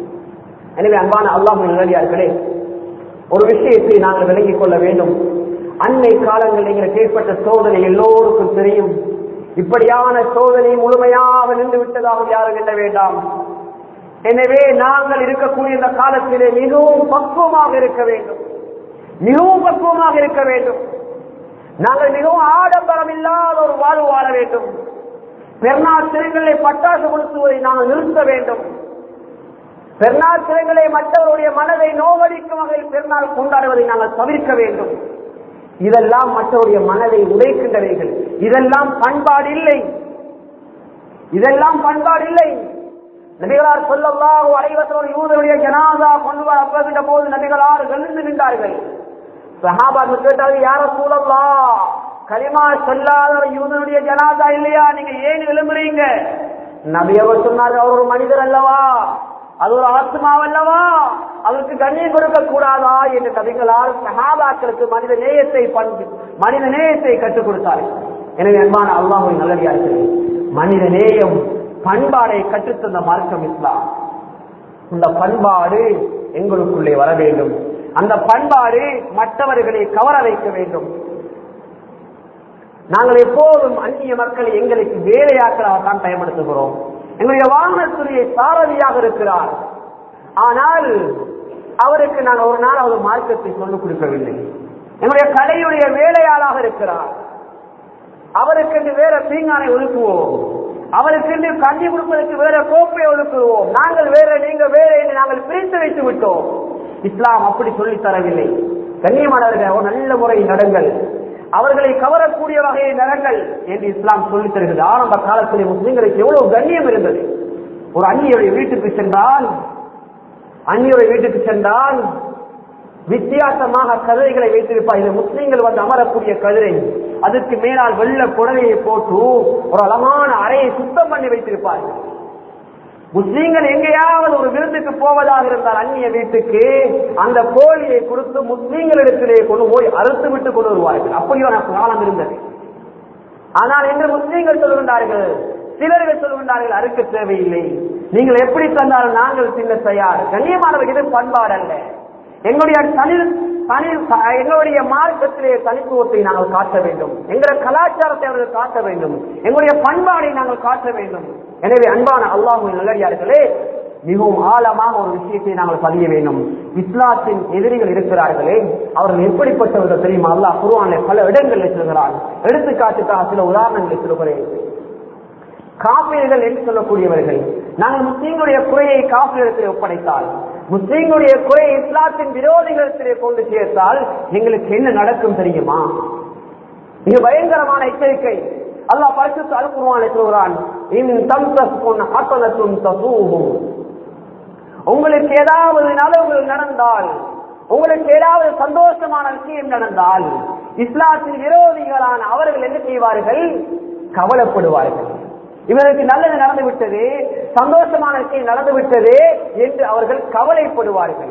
எனவே அன்பான அல்லாஹ் நிலையார்களே ஒரு விஷயத்தை நாங்கள் விளங்கிக் கொள்ள வேண்டும் அன்னை காலங்களில் எங்களுக்கு ஏற்பட்ட சோதனை எல்லோருக்கும் தெரியும் இப்படியான சோதனை முழுமையாக நின்று விட்டதாக யாரும் எண்ண வேண்டாம் எனவே நாங்கள் இருக்கக்கூடிய இந்த காலத்திலே மிகவும் பக்குவமாக இருக்க வேண்டும் மிகவும் பக்குவமாக இருக்க வேண்டும் நாங்கள் மிகவும் ஆடம்பரம் இல்லாத ஒரு வாழ்வு வாழ வேண்டும் பெருநாள் சிறைகளை பட்டாசு கொளுத்துவதை நாங்கள் நிறுத்த வேண்டும் பெருநாள் சிறைகளை மற்றவருடைய மனதை நோவடிக்கும் வகையில் பெருநாள் கொண்டாடுவதை நாங்கள் தவிர்க்க வேண்டும் இதெல்லாம் மற்றவருடைய மனதை உடைக்கின்றவைகள் இதெல்லாம் பண்பாடு இல்லை இதெல்லாம் பண்பாடு இல்லை நபிகளார் சொல்லல்லாஹு அலைவசோடு யூதருடைய ஜனாதா கொண்டு வரப்படுகின்ற போது நபிகளார் எழுந்து நின்றார்கள் சஹாபாக்கு கேட்டார்கள் யார சூழல்லா கலிமா சொல்லாத ஒரு யூதனுடைய ஜனாதா இல்லையா நீங்க ஏன் எழும்புறீங்க நபி அவர் சொன்னார் அவர் ஒரு மனிதர் அல்லவா அது ஒரு ஆத்மாவல்லவா அவருக்கு கண்ணியம் கொடுக்க கூடாதா என்று நபிகளால் சஹாபாக்களுக்கு மனித நேயத்தை பண்பு மனித நேயத்தை கற்றுக் கொடுத்தார்கள் எனவே அன்பான அல்லாஹுவை நல்லடியார்கள் மனித நேயம் பண்பாடை கற்றுத்தந்த மார்க்கம் இஸ்லாம் இந்த பண்பாடு எங்களுக்குள்ளே வர வேண்டும் அந்த பண்பாடு மற்றவர்களை கவர வைக்க வேண்டும் நாங்கள் எப்போதும் அந்நிய மக்களை எங்களுக்கு வேலையாக்களாகத்தான் பயன்படுத்துகிறோம் எங்களுடைய வாகனத்துடைய சாரதியாக இருக்கிறார் ஆனால் அவருக்கு நான் ஒரு நாள் அவர் மார்க்கத்தை சொல்லிக் கொடுக்கவில்லை எங்களுடைய கலையுடைய வேலையாளாக இருக்கிறார் அவருக்கு என்று வேற தீங்கானை ஒதுக்குவோம் அவருக்கு கஞ்சி கொடுப்பதற்கு வேற கோப்பை ஒதுக்குவோம் நாங்கள் வேற நீங்க வேற என்று நாங்கள் பிரித்து வைத்து விட்டோம் இஸ்லாம் அப்படி சொல்லி தரவில்லை கண்ணியமானவர்கள் ஒரு நல்ல முறையில் நடங்கள் அவர்களை கவரக்கூடிய வகையில் நடங்கள் என்று இஸ்லாம் சொல்லித் தருகிறது ஆரம்ப காலத்திலே முஸ்லிம்களுக்கு எவ்வளவு கண்ணியம் இருந்தது ஒரு அந்நியுடைய வீட்டுக்கு சென்றால் அந்நியுடைய வீட்டுக்கு சென்றால் வித்தியாசமாக கதிரைகளை வைத்திருப்பார் இது முஸ்லீம்கள் வந்து அமரக்கூடிய கதிரை அதுக்கு மேலால் வெள்ள புடவையை போட்டு ஒரு அழகான அறையை சுத்தம் பண்ணி வைத்திருப்பார்கள் முஸ்லீம்கள் எங்கேயாவது ஒரு விருந்துக்கு போவதாக இருந்தால் அந்நிய வீட்டுக்கு அந்த கோழியை கொடுத்து முஸ்லீம்களிடத்திலே கொண்டு போய் அறுத்து விட்டு கொண்டு வருவார்கள் அப்படியான காலம் இருந்தது ஆனால் இன்று முஸ்லீம்கள் சொல்கின்றார்கள் சிலர்கள் சொல்கின்றார்கள் அறுக்க தேவையில்லை நீங்கள் எப்படி தந்தாலும் நாங்கள் தின்ன தயார் கண்ணியமானவர்கள் இது பண்பாடு அல்ல எங்களுடைய தனி தனி எங்களுடைய மார்க்கத்திலே தனித்துவத்தை நாங்கள் காட்ட வேண்டும் எங்களுடைய கலாச்சாரத்தை அவர்கள் காட்ட வேண்டும் எங்களுடைய பண்பாடை நாங்கள் காட்ட வேண்டும் எனவே அன்பான அல்லாஹுவின் நல்லடியார்களே மிகவும் ஆழமாக ஒரு விஷயத்தை நாங்கள் பதிய வேண்டும் இஸ்லாத்தின் எதிரிகள் இருக்கிறார்களே அவர்கள் எப்படிப்பட்டவர்கள் தெரியுமா அல்லாஹ் குருவானை பல இடங்களில் சொல்கிறான் எடுத்துக்காட்டுக்காக சில உதாரணங்களை சொல்கிறேன் காப்பீர்கள் என்று சொல்லக்கூடியவர்கள் நாங்கள் முஸ்லீம்களுடைய குறையை காப்பீடத்தில் ஒப்படைத்தால் முஸ்லீம்களுடைய குறையை இஸ்லாத்தின் விரோதிகளிடத்திலே கொண்டு சேர்த்தால் எங்களுக்கு என்ன நடக்கும் தெரியுமா மிக பயங்கரமான எச்சரிக்கை அல்லாஹ் பரிசுத்து அனுப்புவான் சொல்கிறான் இன் தம் தஸ்குன் ஹசனத்தும் தசூஹும் உங்களுக்கு ஏதாவது நலவுகள் நடந்தால் உங்களுக்கு ஏதாவது சந்தோஷமான விஷயம் நடந்தால் இஸ்லாத்தின் விரோதிகளான அவர்கள் என்ன செய்வார்கள் கவலைப்படுவார்கள் இவருக்கு நல்லது நடந்து விட்டது சந்தோஷமான விஷயம் நடந்து விட்டது என்று அவர்கள் கவலைப்படுவார்கள்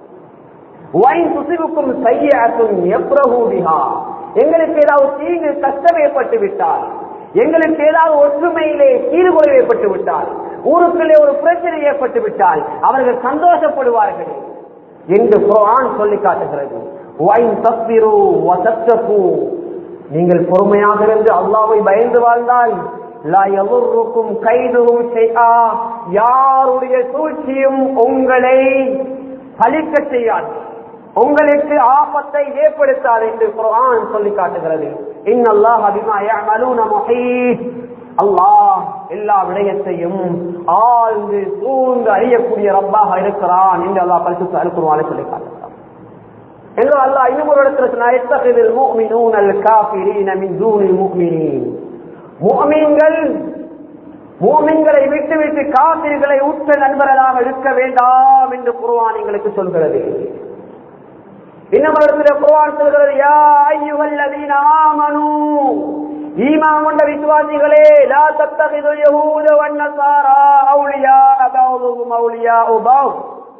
வைன் சுசிவுக்கும் சையாக்கும் எப்ரஹூபிஹா எங்களுக்கு ஏதாவது தீங்கு கஷ்டம் ஏற்பட்டு விட்டால் எங்களுக்கு ஏதாவது ஒற்றுமையிலே சீர்குலைவு ஏற்பட்டு விட்டால் ஊருக்குள்ளே ஒரு பிரச்சனை ஏற்பட்டு விட்டால் அவர்கள் சந்தோஷப்படுவார்கள் என்று குரான் சொல்லி காட்டுகிறது வைன் தப்பிரு வசத்தப்பு நீங்கள் பொறுமையாக இருந்து அல்லாவை பயந்து வாழ்ந்தால் லா எவருக்கும் கைதுவும் செய்யா யாருடைய சூழ்ச்சியும் உங்களை பலிக்க செய்யாது உங்களுக்கு ஆபத்தை ஏற்படுத்தாது என்று குர்ஆன் சொல்லி காட்டுகிறது இன்னல்லாஹ் பிமா யஅமலூன முஹீத் அல்லாஹ் எல்லா விடயத்தையும் ஆழ்ந்து சூழ்ந்து அறியக்கூடிய ரப்பாக இருக்கிறான் என்று அல்லாஹ் பரிசுத்த அலுக்குருவானை சொல்லி காட்டுகிறான் என்று அல்லாஹ் இன்னும் ஒரு இடத்துல சொன்னார் இத்தகைதில் முஃமினூன அல் காஃபிரீன மின் தூனில் முஃமினீன் முஃமின்கள் மூமின்களை விட்டுவிட்டு காபிர்களை உற்ற நண்பர்களாக இருக்க வேண்டாம் என்று குர்ஆன் எங்களுக்கு சொல்கிறது இன்னும் இடத்துல குர்ஆன் சொல்கிறது யா அய்யுஹல்லதீன ஆமனூ ஈமான் கொண்ட விசுவாசிகளே லா தத்தகிதுல் யஹூத வன் நஸாரா அவுலியா பஅதுஹும் அவுலியா பஅத்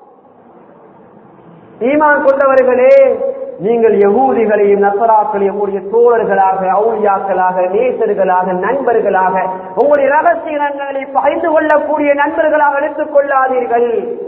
ஈமான் கொண்டவர்களே நீங்கள் யகூதிகளையும் நசராக்களையும் உங்களுடைய தோழர்களாக அவுளியாக்களாக நேசர்களாக நண்பர்களாக உங்களுடைய ரகசியங்களை பகிர்ந்து கொள்ளக்கூடிய நண்பர்களாக எடுத்துக் கொள்ளாதீர்கள்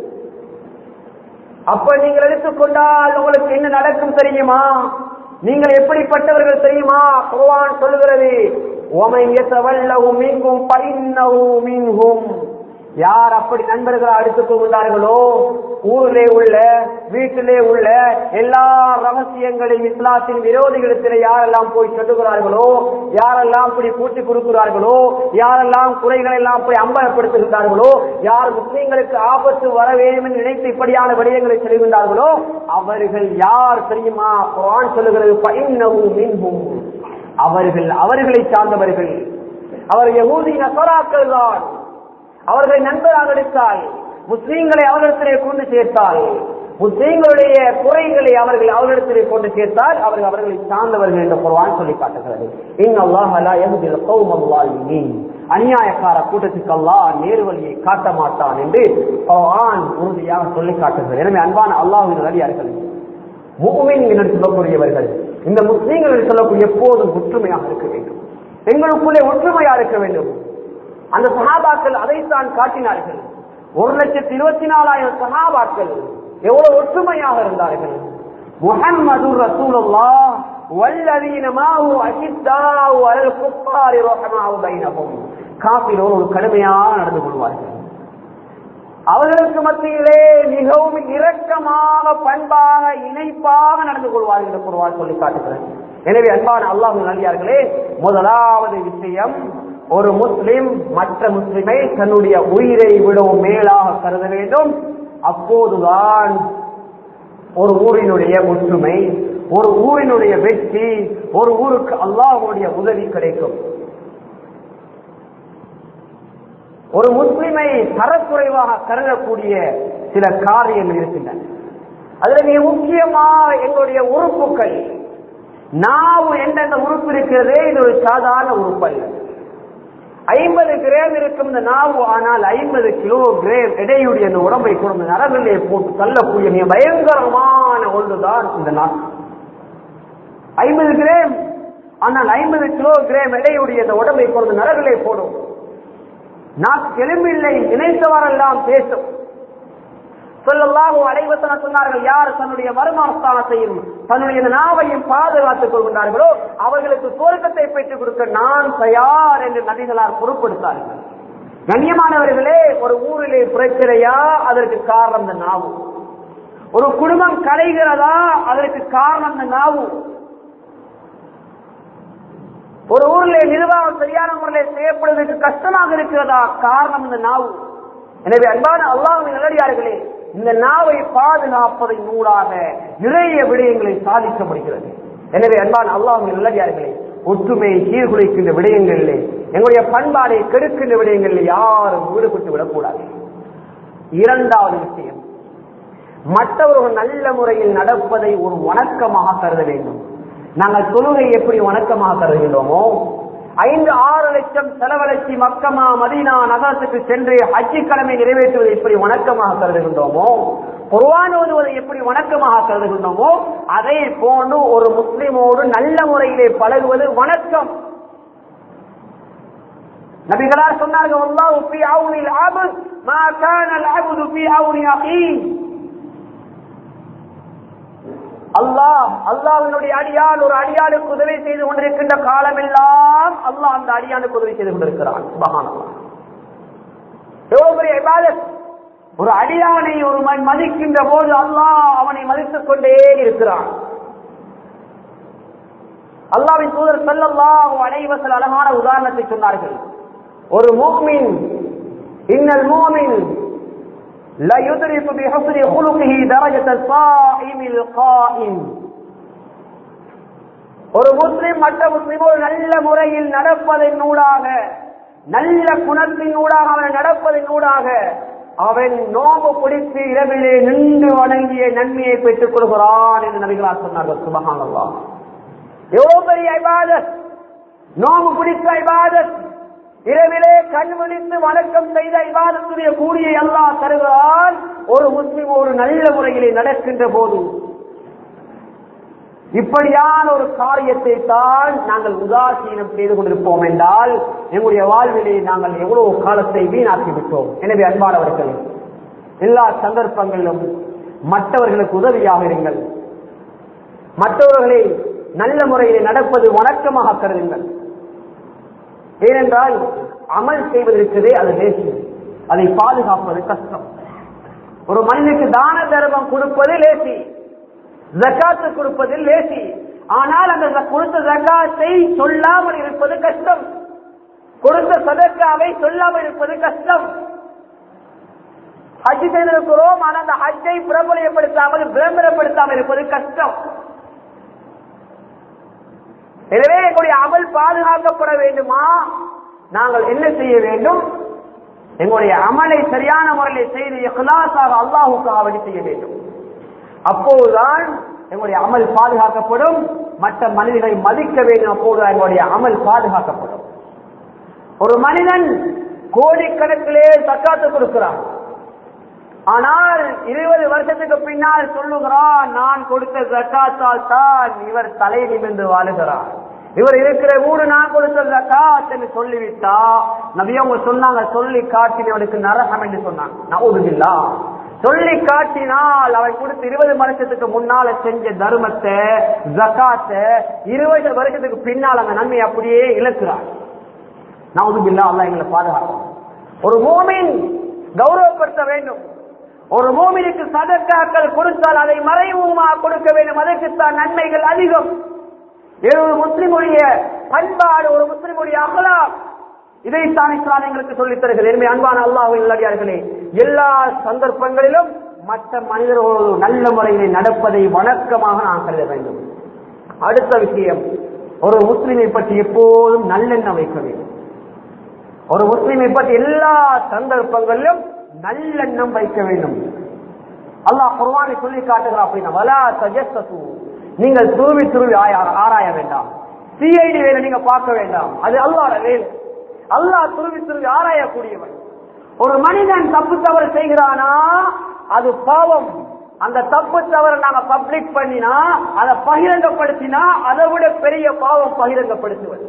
அப்ப நீங்கள் எடுத்துக்கொண்டால் உங்களுக்கு என்ன நடக்கும் தெரியுமா நீங்கள் எப்படிப்பட்டவர்கள் தெரியுமா குர்ஆன் சொல்லுகிறது وَمَنْ يَتَوَلَّهُ مِنْكُمْ فَإِنَّهُ مِنْهُمْ யார் அப்படி நண்பர்களா எடுத்துக் கொண்டார்களோ ஊரிலே உள்ள வீட்டிலே உள்ள எல்லா ரகசியங்களையும் இஸ்லாத்தின் விரோதிகளிடத்திலே யாரெல்லாம் போய் சொல்லுகிறார்களோ யாரெல்லாம் இப்படி கூட்டி கொடுக்கிறார்களோ யாரெல்லாம் குறைகளை எல்லாம் போய் அம்பலப்படுத்துகின்றார்களோ யார் முஸ்லீம்களுக்கு ஆபத்து வர வேண்டும் என்று நினைத்து இப்படியான விடயங்களை செல்கின்றார்களோ அவர்கள் யார் தெரியுமா குர்ஆன் சொல்லுகிறது பைன்னஹு மின்ஹும் அவர்கள் அவர்களை சார்ந்தவர்கள் அவர் யகூதி நசராக்கள் தான் அவர்களை நண்பராக எடுத்தால் முஸ்லீம்களை அவர்களிடத்திலே கொண்டு சேர்த்தால் முஸ்லீம்களுடைய குறைகளை அவர்கள் அவர்களிடத்திலே கொண்டு சேர்த்தால் அவர்கள் அவர்களை சார்ந்தவர்கள் என்று குர்ஆன் சொல்லி காட்டுகிறது இன்னல்லாஹ லா யஹ்தில் கௌமல் ஸாலிமீன் அநியாயக்கார கூட்டத்துக்கு அல்லாஹ் நேர்வழியை காட்ட மாட்டான் என்று குர்ஆன் உறுதியாக சொல்லி காட்டுகிறது எனவே அன்பான அல்லாஹ்வின் வழியார்கள் மூமின் என்று சொல்லக்கூடியவர்கள் இந்த முஸ்லீம்கள் என்று சொல்லக்கூடிய எப்போதும் ஒற்றுமையாக இருக்க வேண்டும் எங்களுக்குள்ளே ஒற்றுமையா இருக்க வேண்டும் அந்த சஹாபாக்கள் அதைத்தான் காட்டினார்கள் ஒரு லட்சத்தி இருபத்தி நாலாயிரம் சஹாபாக்கள் எவ்வளவு ஒற்றுமையாக இருந்தார்கள் முஹம்மது ரசூலுல்லா வல்லதீன மாஹு அஷித்தாவு அலல் குஃபாரி ரஹமாவு பைனஹும் காபிரோர் ஒரு கடுமையாக நடந்து கொள்வார்கள் அவர்களுக்கு மத்தியிலே மிகவும் இரக்கமாக பண்பாக இணைப்பாக நடந்து கொள்வார்கள் என்று குருவான் சொல்லி காட்டுகிறது எனவே அன்பான அல்லாஹ் நல்லியார்களே முதலாவது விஷயம் ஒரு முஸ்லிம் மற்ற முஸ்லிமை தன்னுடைய உயிரை விடவும் மேலாக கருத வேண்டும் அப்போதுதான் ஒரு ஊரினுடைய ஒற்றுமை ஒரு ஊரினுடைய வெற்றி ஒரு ஊருக்கு அல்லாஹுடைய உதவி கிடைக்கும் ஒரு முஸ்லிமை தரக்குறைவாக கருதக்கூடிய சில காரியங்கள் இருக்கின்றன அதுல மிக முக்கியமாக எங்களுடைய உறுப்புகள் நாவு எந்தெந்த உறுப்பு இருக்கிறதே இது ஒரு சாதாரண உறுப்பு அல்ல ஐம்பது கிராம் இருக்கும் இந்த நாவு ஆனால் ஐம்பது கிலோ கிராம் எடையுடைய இந்த உடம்பை கூட நரவிலே போட்டு தள்ளக்கூடிய மிக பயங்கரமான ஒன்றுதான் இந்த நாக்கு ஐம்பது கிராம் ஆனால் ஐம்பது கிலோ கிராம் எடையுடைய இந்த உடம்பை கொண்டு நரவிலே போடும் நாக்கு எலும்பில்லை நினைத்தவரெல்லாம் பேசும் சொல்லல்லாஹு அடைவத்தன சொன்னார்கள் யார் தன்னுடைய வருமானஸ்தானத்தையும் தன்னுடைய இந்த நாவையும் பாதுகாத்துக் கொள்கின்றார்களோ அவர்களுக்கு சுவர்க்கத்தை பெற்றுக் கொடுக்க நான் தயார் என்று நபிகளார் பொருட்படுத்தார்கள் கண்ணியமானவர்களே ஒரு ஊரிலே பிரச்சனையா அதற்கு காரணம் இந்த நாவு ஒரு குடும்பம் கலைகிறதா அதற்கு காரணம் இந்த நாவு ஒரு ஊர்ல நிர்வாகம் சரியான முறையில் செய்யப்படுவதற்கு கஷ்டமாக இருக்கிறதா காரணம் இந்த நாவு எனவே அன்பான அல்லாஹின் நல்லடியார்களே இந்த நாவை பாதுகாப்பதை நூறாக நிறைய விடயங்களை சாதிக்க முடிகிறது எனவே அன்பான அல்லாஹின் நல்லடியார்களே ஒற்றுமையை சீர்குலைக்கின்ற விடயங்களிலே எங்களுடைய பண்பாடை கெடுக்கின்ற விடயங்களில் யாரும் ஈடுபட்டு விடக்கூடாது இரண்டாவது விஷயம் மற்றவர்கள் நல்ல முறையில் நடப்பதை ஒரு வணக்கமாக கருத வேண்டும் நாங்கள் தொழுகை எப்படி வணக்கமாக கருதுகின்றோமோ ஐந்து ஆறு லட்சம் செலவழிச்சி மக்கமா மதீனா நகரத்துக்கு சென்று ஹஜ்ஜி கடமை நிறைவேற்றுவதை எப்படி வணக்கமாக கருதுகின்றோமோ குர்ஆன் ஓதுவதை எப்படி வணக்கமாக கருதுகின்றோமோ அதை போன்று ஒரு முஸ்லிமோடு நல்ல முறையிலே பழகுவது வணக்கம் நபிகளார் சொன்னார்கள் அல்லாஹ் ஃபீ அவுனில் அப்த் மா கான அல் அப்து ஃபீ அவுனி அகீ அல்லாஹ் அல்லாஹ்வினுடைய அடியான் ஒரு அடியானுக்கு உதவி செய்து கொண்டிருக்கின்ற காலமெல்லாம் அல்லாஹ் அந்த அடியானுக்கு உதவி செய்து கொண்டிருக்கிறான் சுபஹானல்லாஹ் எவ்வளவு பெரிய இபாதத் ஒரு அடியானை ஒரு மண் மதிக்கின்ற போது அல்லாஹ் அவனை மதித்துக் கொண்டே இருக்கிறான் அல்லாவின் தூதர் ஸல்லல்லாஹு அலைஹி வஸல்லம் அழகான உதாரணத்தை சொன்னார்கள் ஒரு முஃமின் இன்னல் முஃமின் لا يدرك بحسن خلقه درجة الصائم القائم ஒரு முஸ்லிம் மற்ற முஸ்லிம் ஒரு நல்ல முறையில் நடப்பதன் ஊடாக நல்ல குணத்தின் ஊடாக அவன் நடப்பதன் ஊடாக அவன் நோம்பு பிடித்து இரவிலே நின்று வணங்கிய நன்மையை பெற்றுக் கொள்கிறான் என்று நபிகளார் சொன்னார்கள் சுபஹானல்லா எவ்வளவு பெரிய ஐபாதத் நோம்பு பிடித்த ஐபாதத் இரவிலே கண் விழித்து வணக்கம் செய்த இபாதத்துடைய கூலியை அல்லாஹ் தருகிறான் ஒரு முஸ்லிம் ஒரு நல்ல முறையிலே நடக்கின்ற போது இப்படியான ஒரு காரியத்தை தான் நாங்கள் உதாசீனம் செய்து கொண்டிருப்போம் என்றால் எங்களுடைய வாழ்விலே நாங்கள் எவ்வளவு காலத்தை வீணாக்கி விட்டோம் எனவே அன்பானவர்கள் எல்லா சந்தர்ப்பங்களிலும் மற்றவர்களுக்கு உதவியாக இருங்கள் மற்றவர்களை நல்ல முறையில் நடப்பது வணக்கமாக கருதுங்கள் ஏனென்றால் அமல் செய்வதற்கவே அது லேசி அதை பாதுகாப்பது கஷ்டம் ஒரு மனிதனுக்கு தான தர்மம் கொடுப்பது லேசி ஜக்காத்து கொடுப்பது லேசி ஆனால் அந்த ஜ- கொடுத்த ஜக்காத்தை சொல்லாமல் இருப்பது கஷ்டம் கொடுத்த சதக்காவை சொல்லாமல் இருப்பது கஷ்டம் ஹஜ் செய்திருக்கிறோம் ஆனால் அந்த ஹஜ்ஜை பிரபலப்படுத்தாமல் விளம்பரப்படுத்தாமல் இருப்பது கஷ்டம் எனவே எங்களுடைய அமல் பாதுகாக்கப்பட வேண்டுமா நாங்கள் என்ன செய்ய வேண்டும் எங்களுடைய அமலை சரியான முறையில் செய்து இஹ்லாஸாக அல்லாஹுக்காக வழி செய்ய வேண்டும் அப்போதுதான் எங்களுடைய அமல் பாதுகாக்கப்படும் மற்ற மனிதர்களை மதிக்க வேண்டும் அப்போதுதான் எங்களுடைய அமல் பாதுகாக்கப்படும் ஒரு மனிதன் கோடிக்கணக்கிலே தக்காத்து கொடுக்கிறான் ஆனால் இருபது வருஷத்துக்கு பின்னால் சொல்லுகிறான் நான் கொடுத்த ஜக்காத்தால் தான் இவர் தலை நிமிர்ந்து வாழுகிறார் இவர் இருக்கிற ஊடு நான் கொடுத்த ஜக்காத் என்று சொல்லிவிட்டா நபியவங்க சொன்னாங்க சொல்லி காட்டினவனுக்கு நரகம் என்று சொன்னாங்க நவுதுபில்லா சொல்லி காட்டினால் அவன் கொடுத்து இருபது வருஷத்துக்கு முன்னால செஞ்ச தர்மத்தை ஜக்காத்தை இருபது வருஷத்துக்கு பின்னால் அந்த நன்மை அப்படியே இழக்கிறான் நவுதுபில்லா அல்லாஹ் எங்களை பாதுகாக்கும் ஒரு மோமின் கௌரவப்படுத்த வேண்டும் ஒரு மோமினுக்கு சதக்காக்கள் கொடுத்தால் அதை மறைமுகமாக கொடுக்க வேண்டும் அதற்குத்தான் நன்மைகள் அதிகம் இது ஒரு முஸ்லிமுடைய பண்பாடு ஒரு முஸ்லிமுடைய அகலாம் இதைத்தான் இஸ்லாம் எங்களுக்கு சொல்லித் தருகிறது எனவே அன்பான அல்லாஹ் நல்லடியார்களே எல்லா சந்தர்ப்பங்களிலும் மற்ற மனிதர்களோடு நல்ல முறையிலே நடப்பதை வணக்கமாக நான் கருத வேண்டும் அடுத்த விஷயம் ஒரு முஸ்லிமை பற்றி எப்போதும் நல்லெண்ணம் வைக்க வேண்டும் ஒரு முஸ்லிமை பற்றி எல்லா சந்தர்ப்பங்களிலும் நல்லெண்ணம் வைக்க வேண்டும் அல்லாஹ் குர்ஆனை சொல்லி காட்டுகிறான் அப்படின்னா வலா தஜஸ்ஸசு நீங்கள் துருவி துருவி ஆய- ஆராய வேண்டாம் சிஐடி வேலை நீங்க பார்க்க வேண்டாம் அது அல்லாஹ்வோட வேலை அல்லாஹ் துருவி துருவி ஆராயக்கூடியவன் ஒரு மனிதன் தப்பு தவறு செய்கிறானா அது பாவம் அந்த தப்பு தவறை நாங்க பப்ளிக் பண்ணினா அதை பகிரங்கப்படுத்தினா அதை விட பெரிய பாவம் பகிரங்கப்படுத்துவது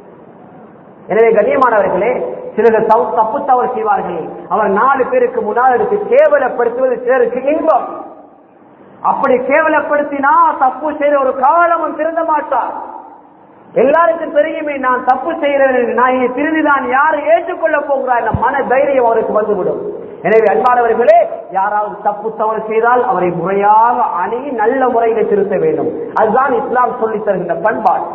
எனவே கண்ணியமானவர்களே சிலர் தவ- தப்பு தவறு செய்வார்கள் அவர் நாலு பேருக்கு முன்னால் எடுத்து கேவலப்படுத்துவது சிலருக்கு இன்பம் அப்படி கேவலப்படுத்தினா தப்பு செய்த ஒரு காலமும் திருந்த மாட்டார் எல்லாருக்கும் தெரியுமே நான் தப்பு செய்கிறேன் நான் இனி திருந்திதான் யார் ஏற்றுக்கொள்ள போகிறார் என்ற மன தைரியம் அவருக்கு வந்துவிடும் எனவே அன்பானவர்களே யாராவது தப்பு தவறு செய்தால் அவரை முறையாக அணுகி நல்ல முறையில திருத்த வேண்டும் அதுதான் இஸ்லாம் சொல்லித் தருகின்ற பண்பாடு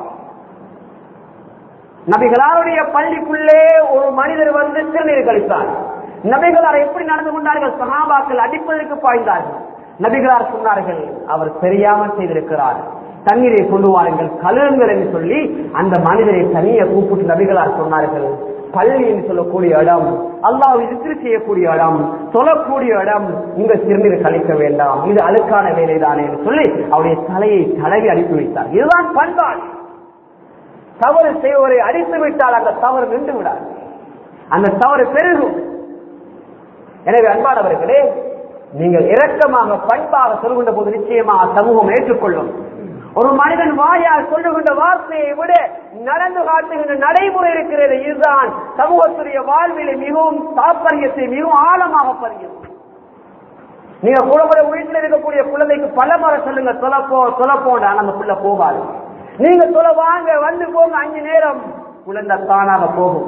நபிகளாருடைய பள்ளிக்குள்ளே ஒரு மனிதர் வந்து சிறுநீர் கழித்தார் நபிகளார் எப்படி நடந்து கொண்டார்கள் சஹாபாக்கள் அடிப்பதற்கு பாய்ந்தார்கள் நபிகளார் சொன்னார்கள் அவர் தெரியாமல் செய்திருக்கிறார் தண்ணீரை கொண்டு வாருங்கள் கழுவுங்கள் என்று சொல்லி அந்த மனிதரை தனியை கூப்பிட்டு நபிகளார் சொன்னார்கள் பள்ளி என்று சொல்லக்கூடிய இடம் அல்லாஹ் விசிறு செய்யக்கூடிய இடம் சொல்லக்கூடிய இடம் உங்க சிறுநீர் கழிக்க வேண்டாம் இது அழுக்கான வேலைதானே என்று சொல்லி அவருடைய தலையை தடவி அனுப்பி வைத்தார் இதுதான் பண்பாடு தவறு செய்வரை அடித்து விட்டால் அந்த தவறு நின்று விடாது அந்த தவறு பெருகும் எனவே அன்பானவர்களே நீங்கள் இரக்கமாக பண்பாக சொல்கின்ற போது நிச்சயமாக சமூகம் ஏற்றுக்கொள்ளும் ஒரு மனிதன் வாயால் சொல்லுகின்ற வார்த்தையை விட நடந்து காட்டுகின்ற நடைமுறை இருக்கிறது இதுதான் சமூகத்துடைய வாழ்விலை மிகவும் தாற்பயத்தை மிகவும் ஆழமாக பதியும் நீங்க குழந்தை வீட்டில் இருக்கக்கூடிய குழந்தைக்கு பல முறை சொல்லுங்க தொலைப்போ தொலைப்போண்டா நம்ம புள்ள போகாது நீங்க தொலை வாங்க வந்து போங்க அஞ்சு நேரம் குழந்தை தானாக போகும்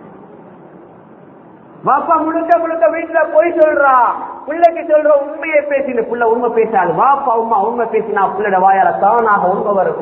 வாப்பா முழுக்க முழுக்க வீட்டுல போய் சொல்றா பிள்ளைக்கு சொல்ற உண்மையை பேசின புள்ள உண்மை பேசாது வாப்பா உண்மை உண்மை பேசினா பிள்ளைட வாயால தானாக உண்மை வரும்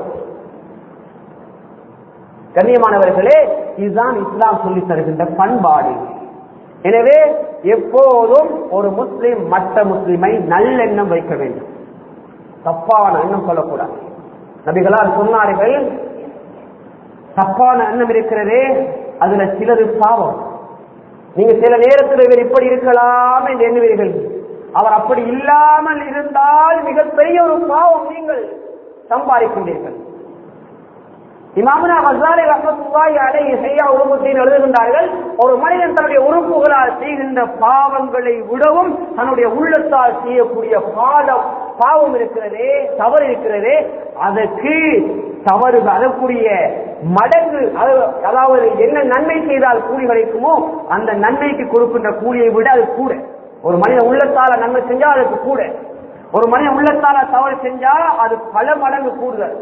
கண்ணியமானவர்களே இதுதான் இஸ்லாம் சொல்லி தருகின்ற பண்பாடு எனவே எப்போதும் ஒரு முஸ்லிம் மற்ற முஸ்லிமை நல்லெண்ணம் வைக்க வேண்டும் தப்பான எண்ணம் சொல்லக்கூடாது நபிகளார் சொன்னார்கள் தப்பான எண்ணம் இருக்கிறதே அதுல சிலது பாவம் நீங்க சில நேரத்தில் இவர் இப்படி இருக்கலாம் என்று எண்ணுவீர்கள் அவர் அப்படி இல்லாமல் இருந்தால் மிகப்பெரிய ஒரு பாவம் நீங்கள் சம்பாதிக்கின்றீர்கள் இமாமுனா ஹசாரி ரஹமத்துல்லாஹி அலைஹி செய்யா உறுப்புத்தின் எழுதுகின்றார்கள் ஒரு மனிதன் தன்னுடைய உறுப்புகளால் செய்கின்ற பாவங்களை விடவும் தன்னுடைய உள்ளத்தால் செய்யக்கூடிய பாடம் பாவம் இருக்கிறதே தவறு இருக்கிறதே அதற்கு தவறு அதற்குரிய மடங்கு அது- அதாவது என்ன நன்மை செய்தால் கூலி கிடைக்குமோ அந்த நன்மைக்கு கொடுக்கின்ற கூலியை விட அது கூட ஒரு மனிதன் உள்ளத்தால நன்மை செஞ்சா அதுக்கு கூட ஒரு மனிதன் உள்ளத்தால தவறு செஞ்சா அது பல மடங்கு கூடுதல்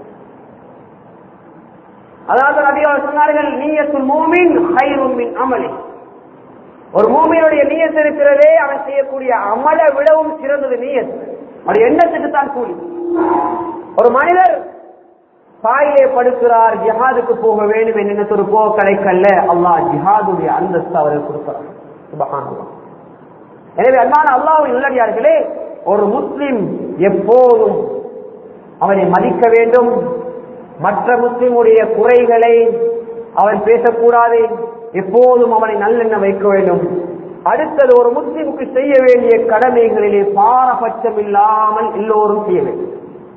அதாவது நபிகள் சொன்னார்கள் நீயத்துல் மூமின் ஹைரும் மின் அமலி ஒரு மூமியினுடைய நீயத் இருக்கிறதே அவன் செய்யக்கூடிய அமல விடவும் சிறந்தது நீயத் அது எண்ணத்துக்கு தான் கூலி ஒரு மனிதர் தாயிலே படுக்கிறார் ஜிஹாதுக்கு போக வேண்டும் என்ன ஒரு போக கிடைக்கல அல்லாஹ் ஜிஹாதுடைய அந்தஸ்து அவருக்கு கொடுக்கிறார் சுபஹானல்லாஹ் எனவே அன்பான அல்லாஹ்வின் உள்ளடியார்களே ஒரு முஸ்லிம் எப்போதும் அவனை மதிக்க வேண்டும் மற்ற முஸ்லிமுடைய குறைகளை அவன் பேசக்கூடாது எப்போதும் அவனை நல்லெண்ண வைக்க வேண்டும் அடுத்தது ஒரு முஸ்லிமுக்கு செய்ய வேண்டிய கடமைகளிலே பாரபட்சம் இல்லாமல் எல்லோரும் செய்ய வேண்டும்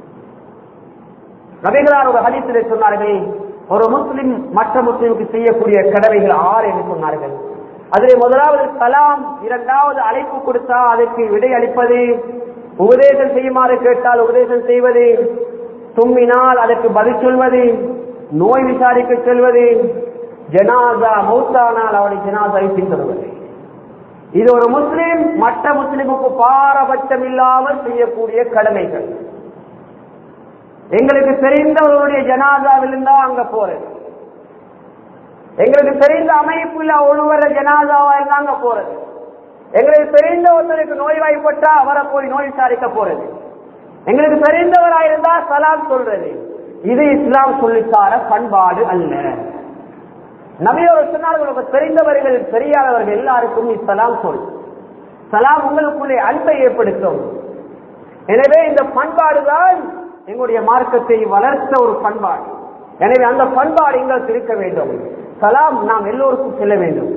நபிகளார் ஒரு ஹதீஸிலே சொன்னார்கள் ஒரு முஸ்லிம் மற்ற முஸ்லிமுக்கு செய்யக்கூடிய கடமைகள் ஆறு என்று சொன்னார்கள் அதிலே முதலாவது கலாம் இரண்டாவது அழைப்பு கொடுத்தா அதற்கு விடை அளிப்பது உபதேசம் செய்யுமாறு கேட்டால் உபதேசம் செய்வது தும்மினால் அதற்கு பதில் சொல்வது நோய் விசாரிக்க செல்வது ஜனாதா மௌத்தானால் அவனை ஜனாதாவை பின்தொடர்வது இது ஒரு முஸ்லிம் மற்ற முஸ்லிமுக்கு பாரபட்சம் இல்லாமல் செய்யக்கூடிய கடமைகள் எங்களுக்கு தெரிந்தவர்களுடைய ஜனாதாவில் இருந்தா அங்க போறது எங்களுக்கு தெரிந்த அமைப்புல ஒருவர ஜனாதாவா இருந்தா அங்க போறது எங்களுக்கு தெரிந்த ஒருத்தருக்கு நோய்வாய்ப்பட்டா அவரை போய் நோய் விசாரிக்க போறது எங்களுக்கு தெரிந்தவரா இருந்தா சலாம் சொல்றது இது இஸ்லாம் சொல்லித்தார பண்பாடு அல்ல நபியோர் சொன்னார்கள் உங்களுக்கு தெரிந்தவர்கள் தெரியாதவர்கள் எல்லாருக்கும் இஸ்லாம் சொல் சலாம் உங்களுக்குள்ளே அன்பை ஏற்படுத்தும் எனவே இந்த பண்பாடு தான் எங்களுடைய மார்க்கத்தை வளர்த்த ஒரு பண்பாடு எனவே அந்த பண்பாடு எங்களுக்கு இருக்க வேண்டும் சலாம் நாம் எல்லோருக்கும் செல்ல வேண்டும்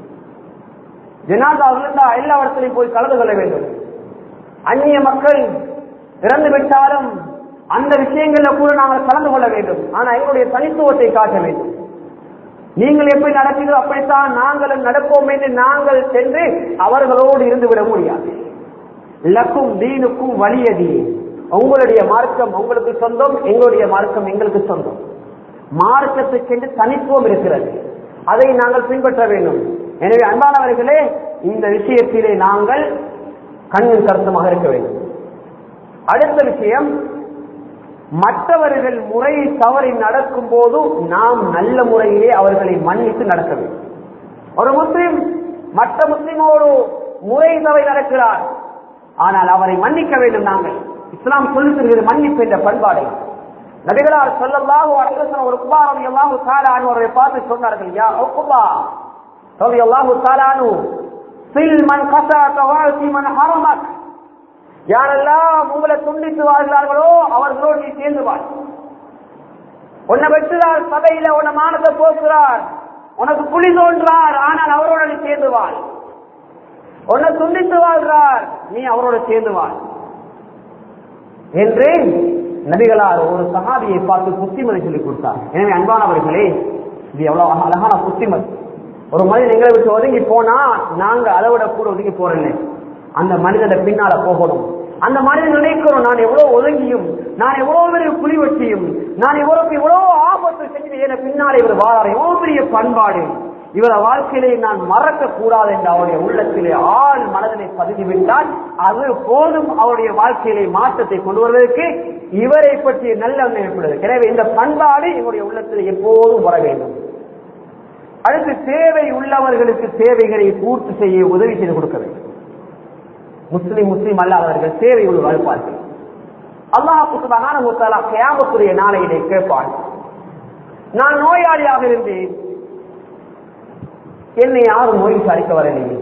ஜனாதா இருந்தா எல்லா இடத்திலையும் போய் கலந்து கொள்ள வேண்டும் அந்நிய மக்கள் இறந்து விட்டாலும் அந்த விஷயங்கள்ல கூட நாங்கள் கலந்து கொள்ள வேண்டும் ஆனா எங்களுடைய தனித்துவத்தை காட்ட வேண்டும் நீங்கள் எப்படி நடக்கிறதோ அப்படித்தான் நாங்களும் நடப்போம் என்று நாங்கள் சென்று அவர்களோடு இருந்து விட முடியாது லக்கும் தீனுக்கும் வலியதி உங்களுடைய மார்க்கம் உங்களுக்கு சொந்தம் எங்களுடைய மார்க்கம் எங்களுக்கு சொந்தம் மார்க்கத்துக்கென்று தனித்துவம் இருக்கிறது அதை நாங்கள் பின்பற்ற வேண்டும் எனவே அன்பானவர்களே இந்த விஷயத்திலே நாங்கள் கண்ணின் கருத்துமாக இருக்க வேண்டும் அடுத்த விஷயம் மற்றவர்கள் முறை தவறி நடக்கும் போது நாம் நல்ல முறையிலே அவர்களை மன்னித்து நடக்க வேண்டும் ஒரு முஸ்லிம் மற்ற முஸ்லிமோடு முறை தவறி நடக்கிறார் ஆனால் அவரை மன்னிக்க வேண்டும் நாங்கள் இஸ்லாம் சொல்லி தருகிறது மன்னிப்பு என்ற பண்பாடை நபிகளார் சொல்லல்லாஹு அலைஹி ஒரு குமாரம் எல்லாஹு தாலானு அவரை பார்த்து சொன்னார்கள் யா உக்குபா ரவி அல்லாஹு தாலானு சில் மன் கசாக்க வாழ்த்தி மன் ஹரமக் யாரெல்லாம் உங்களை துண்டித்து வாழ்கிறார்களோ அவர்களோடு நீ சேர்ந்து வாழ் உன்னை வெட்டுறார் சபையில உன்னை மானத்தை போக்குறார் உனக்கு புலி தோன்றார் ஆனால் அவரோட நீ சேர்ந்து வாழ் உன்னை துண்டித்து வாழ்கிறார் நீ அவரோட சேர்ந்து வாழ் என்று நபிகளார் ஒரு சகாபியை பார்த்து புத்திமதி சொல்லிக் கொடுத்தார் எனவே அன்பானவர்களே இது எவ்வளவு அழகான புத்திமதி ஒரு மனிதன் எங்களை விட்டு ஒதுங்கி போனா நாங்க அதை விட கூட ஒதுங்கி போறேன் அந்த மனிதனை பின்னால போகணும் அந்த மனிதன் நினைக்கிறோம் நான் எவ்வளவு ஒதுங்கியும் நான் எவ்வளவு பெரிய புலி வச்சியும் நான் இவருக்கு இவ்வளவு ஆபத்து செஞ்சு என பின்னாலே இவர் வாரார் எவ்வளவு பெரிய பண்பாடு இவர வாழ்க்கையிலே நான் மறக்க கூடாது என்று அவருடைய உள்ளத்திலே ஆள் மனதிலே பதிந்துவிட்டால் அது போதும் அவருடைய வாழ்க்கையிலே மாற்றத்தை கொண்டு வருவதற்கு இவரை பற்றிய நல்ல எண்ணம் ஏற்படுது எனவே இந்த பண்பாடு இவருடைய உள்ளத்தில் எப்போதும் வர வேண்டும் அடுத்து தேவை உள்ளவர்களுக்கு தேவைகளை பூர்த்தி செய்ய உதவி செய்து கொடுக்க வேண்டும் முஸ்லிம் முஸ்லிம் அல்லாதவர்கள் தேவை உள்ள வாழ்ப்பார்கள் அல்லாஹ் கயாமத்துடைய நாளையிலே கேட்பான் நான் நோயாளியாக இருந்தேன் என்னை யாரும் நோய் விசாரிக்க வரலையே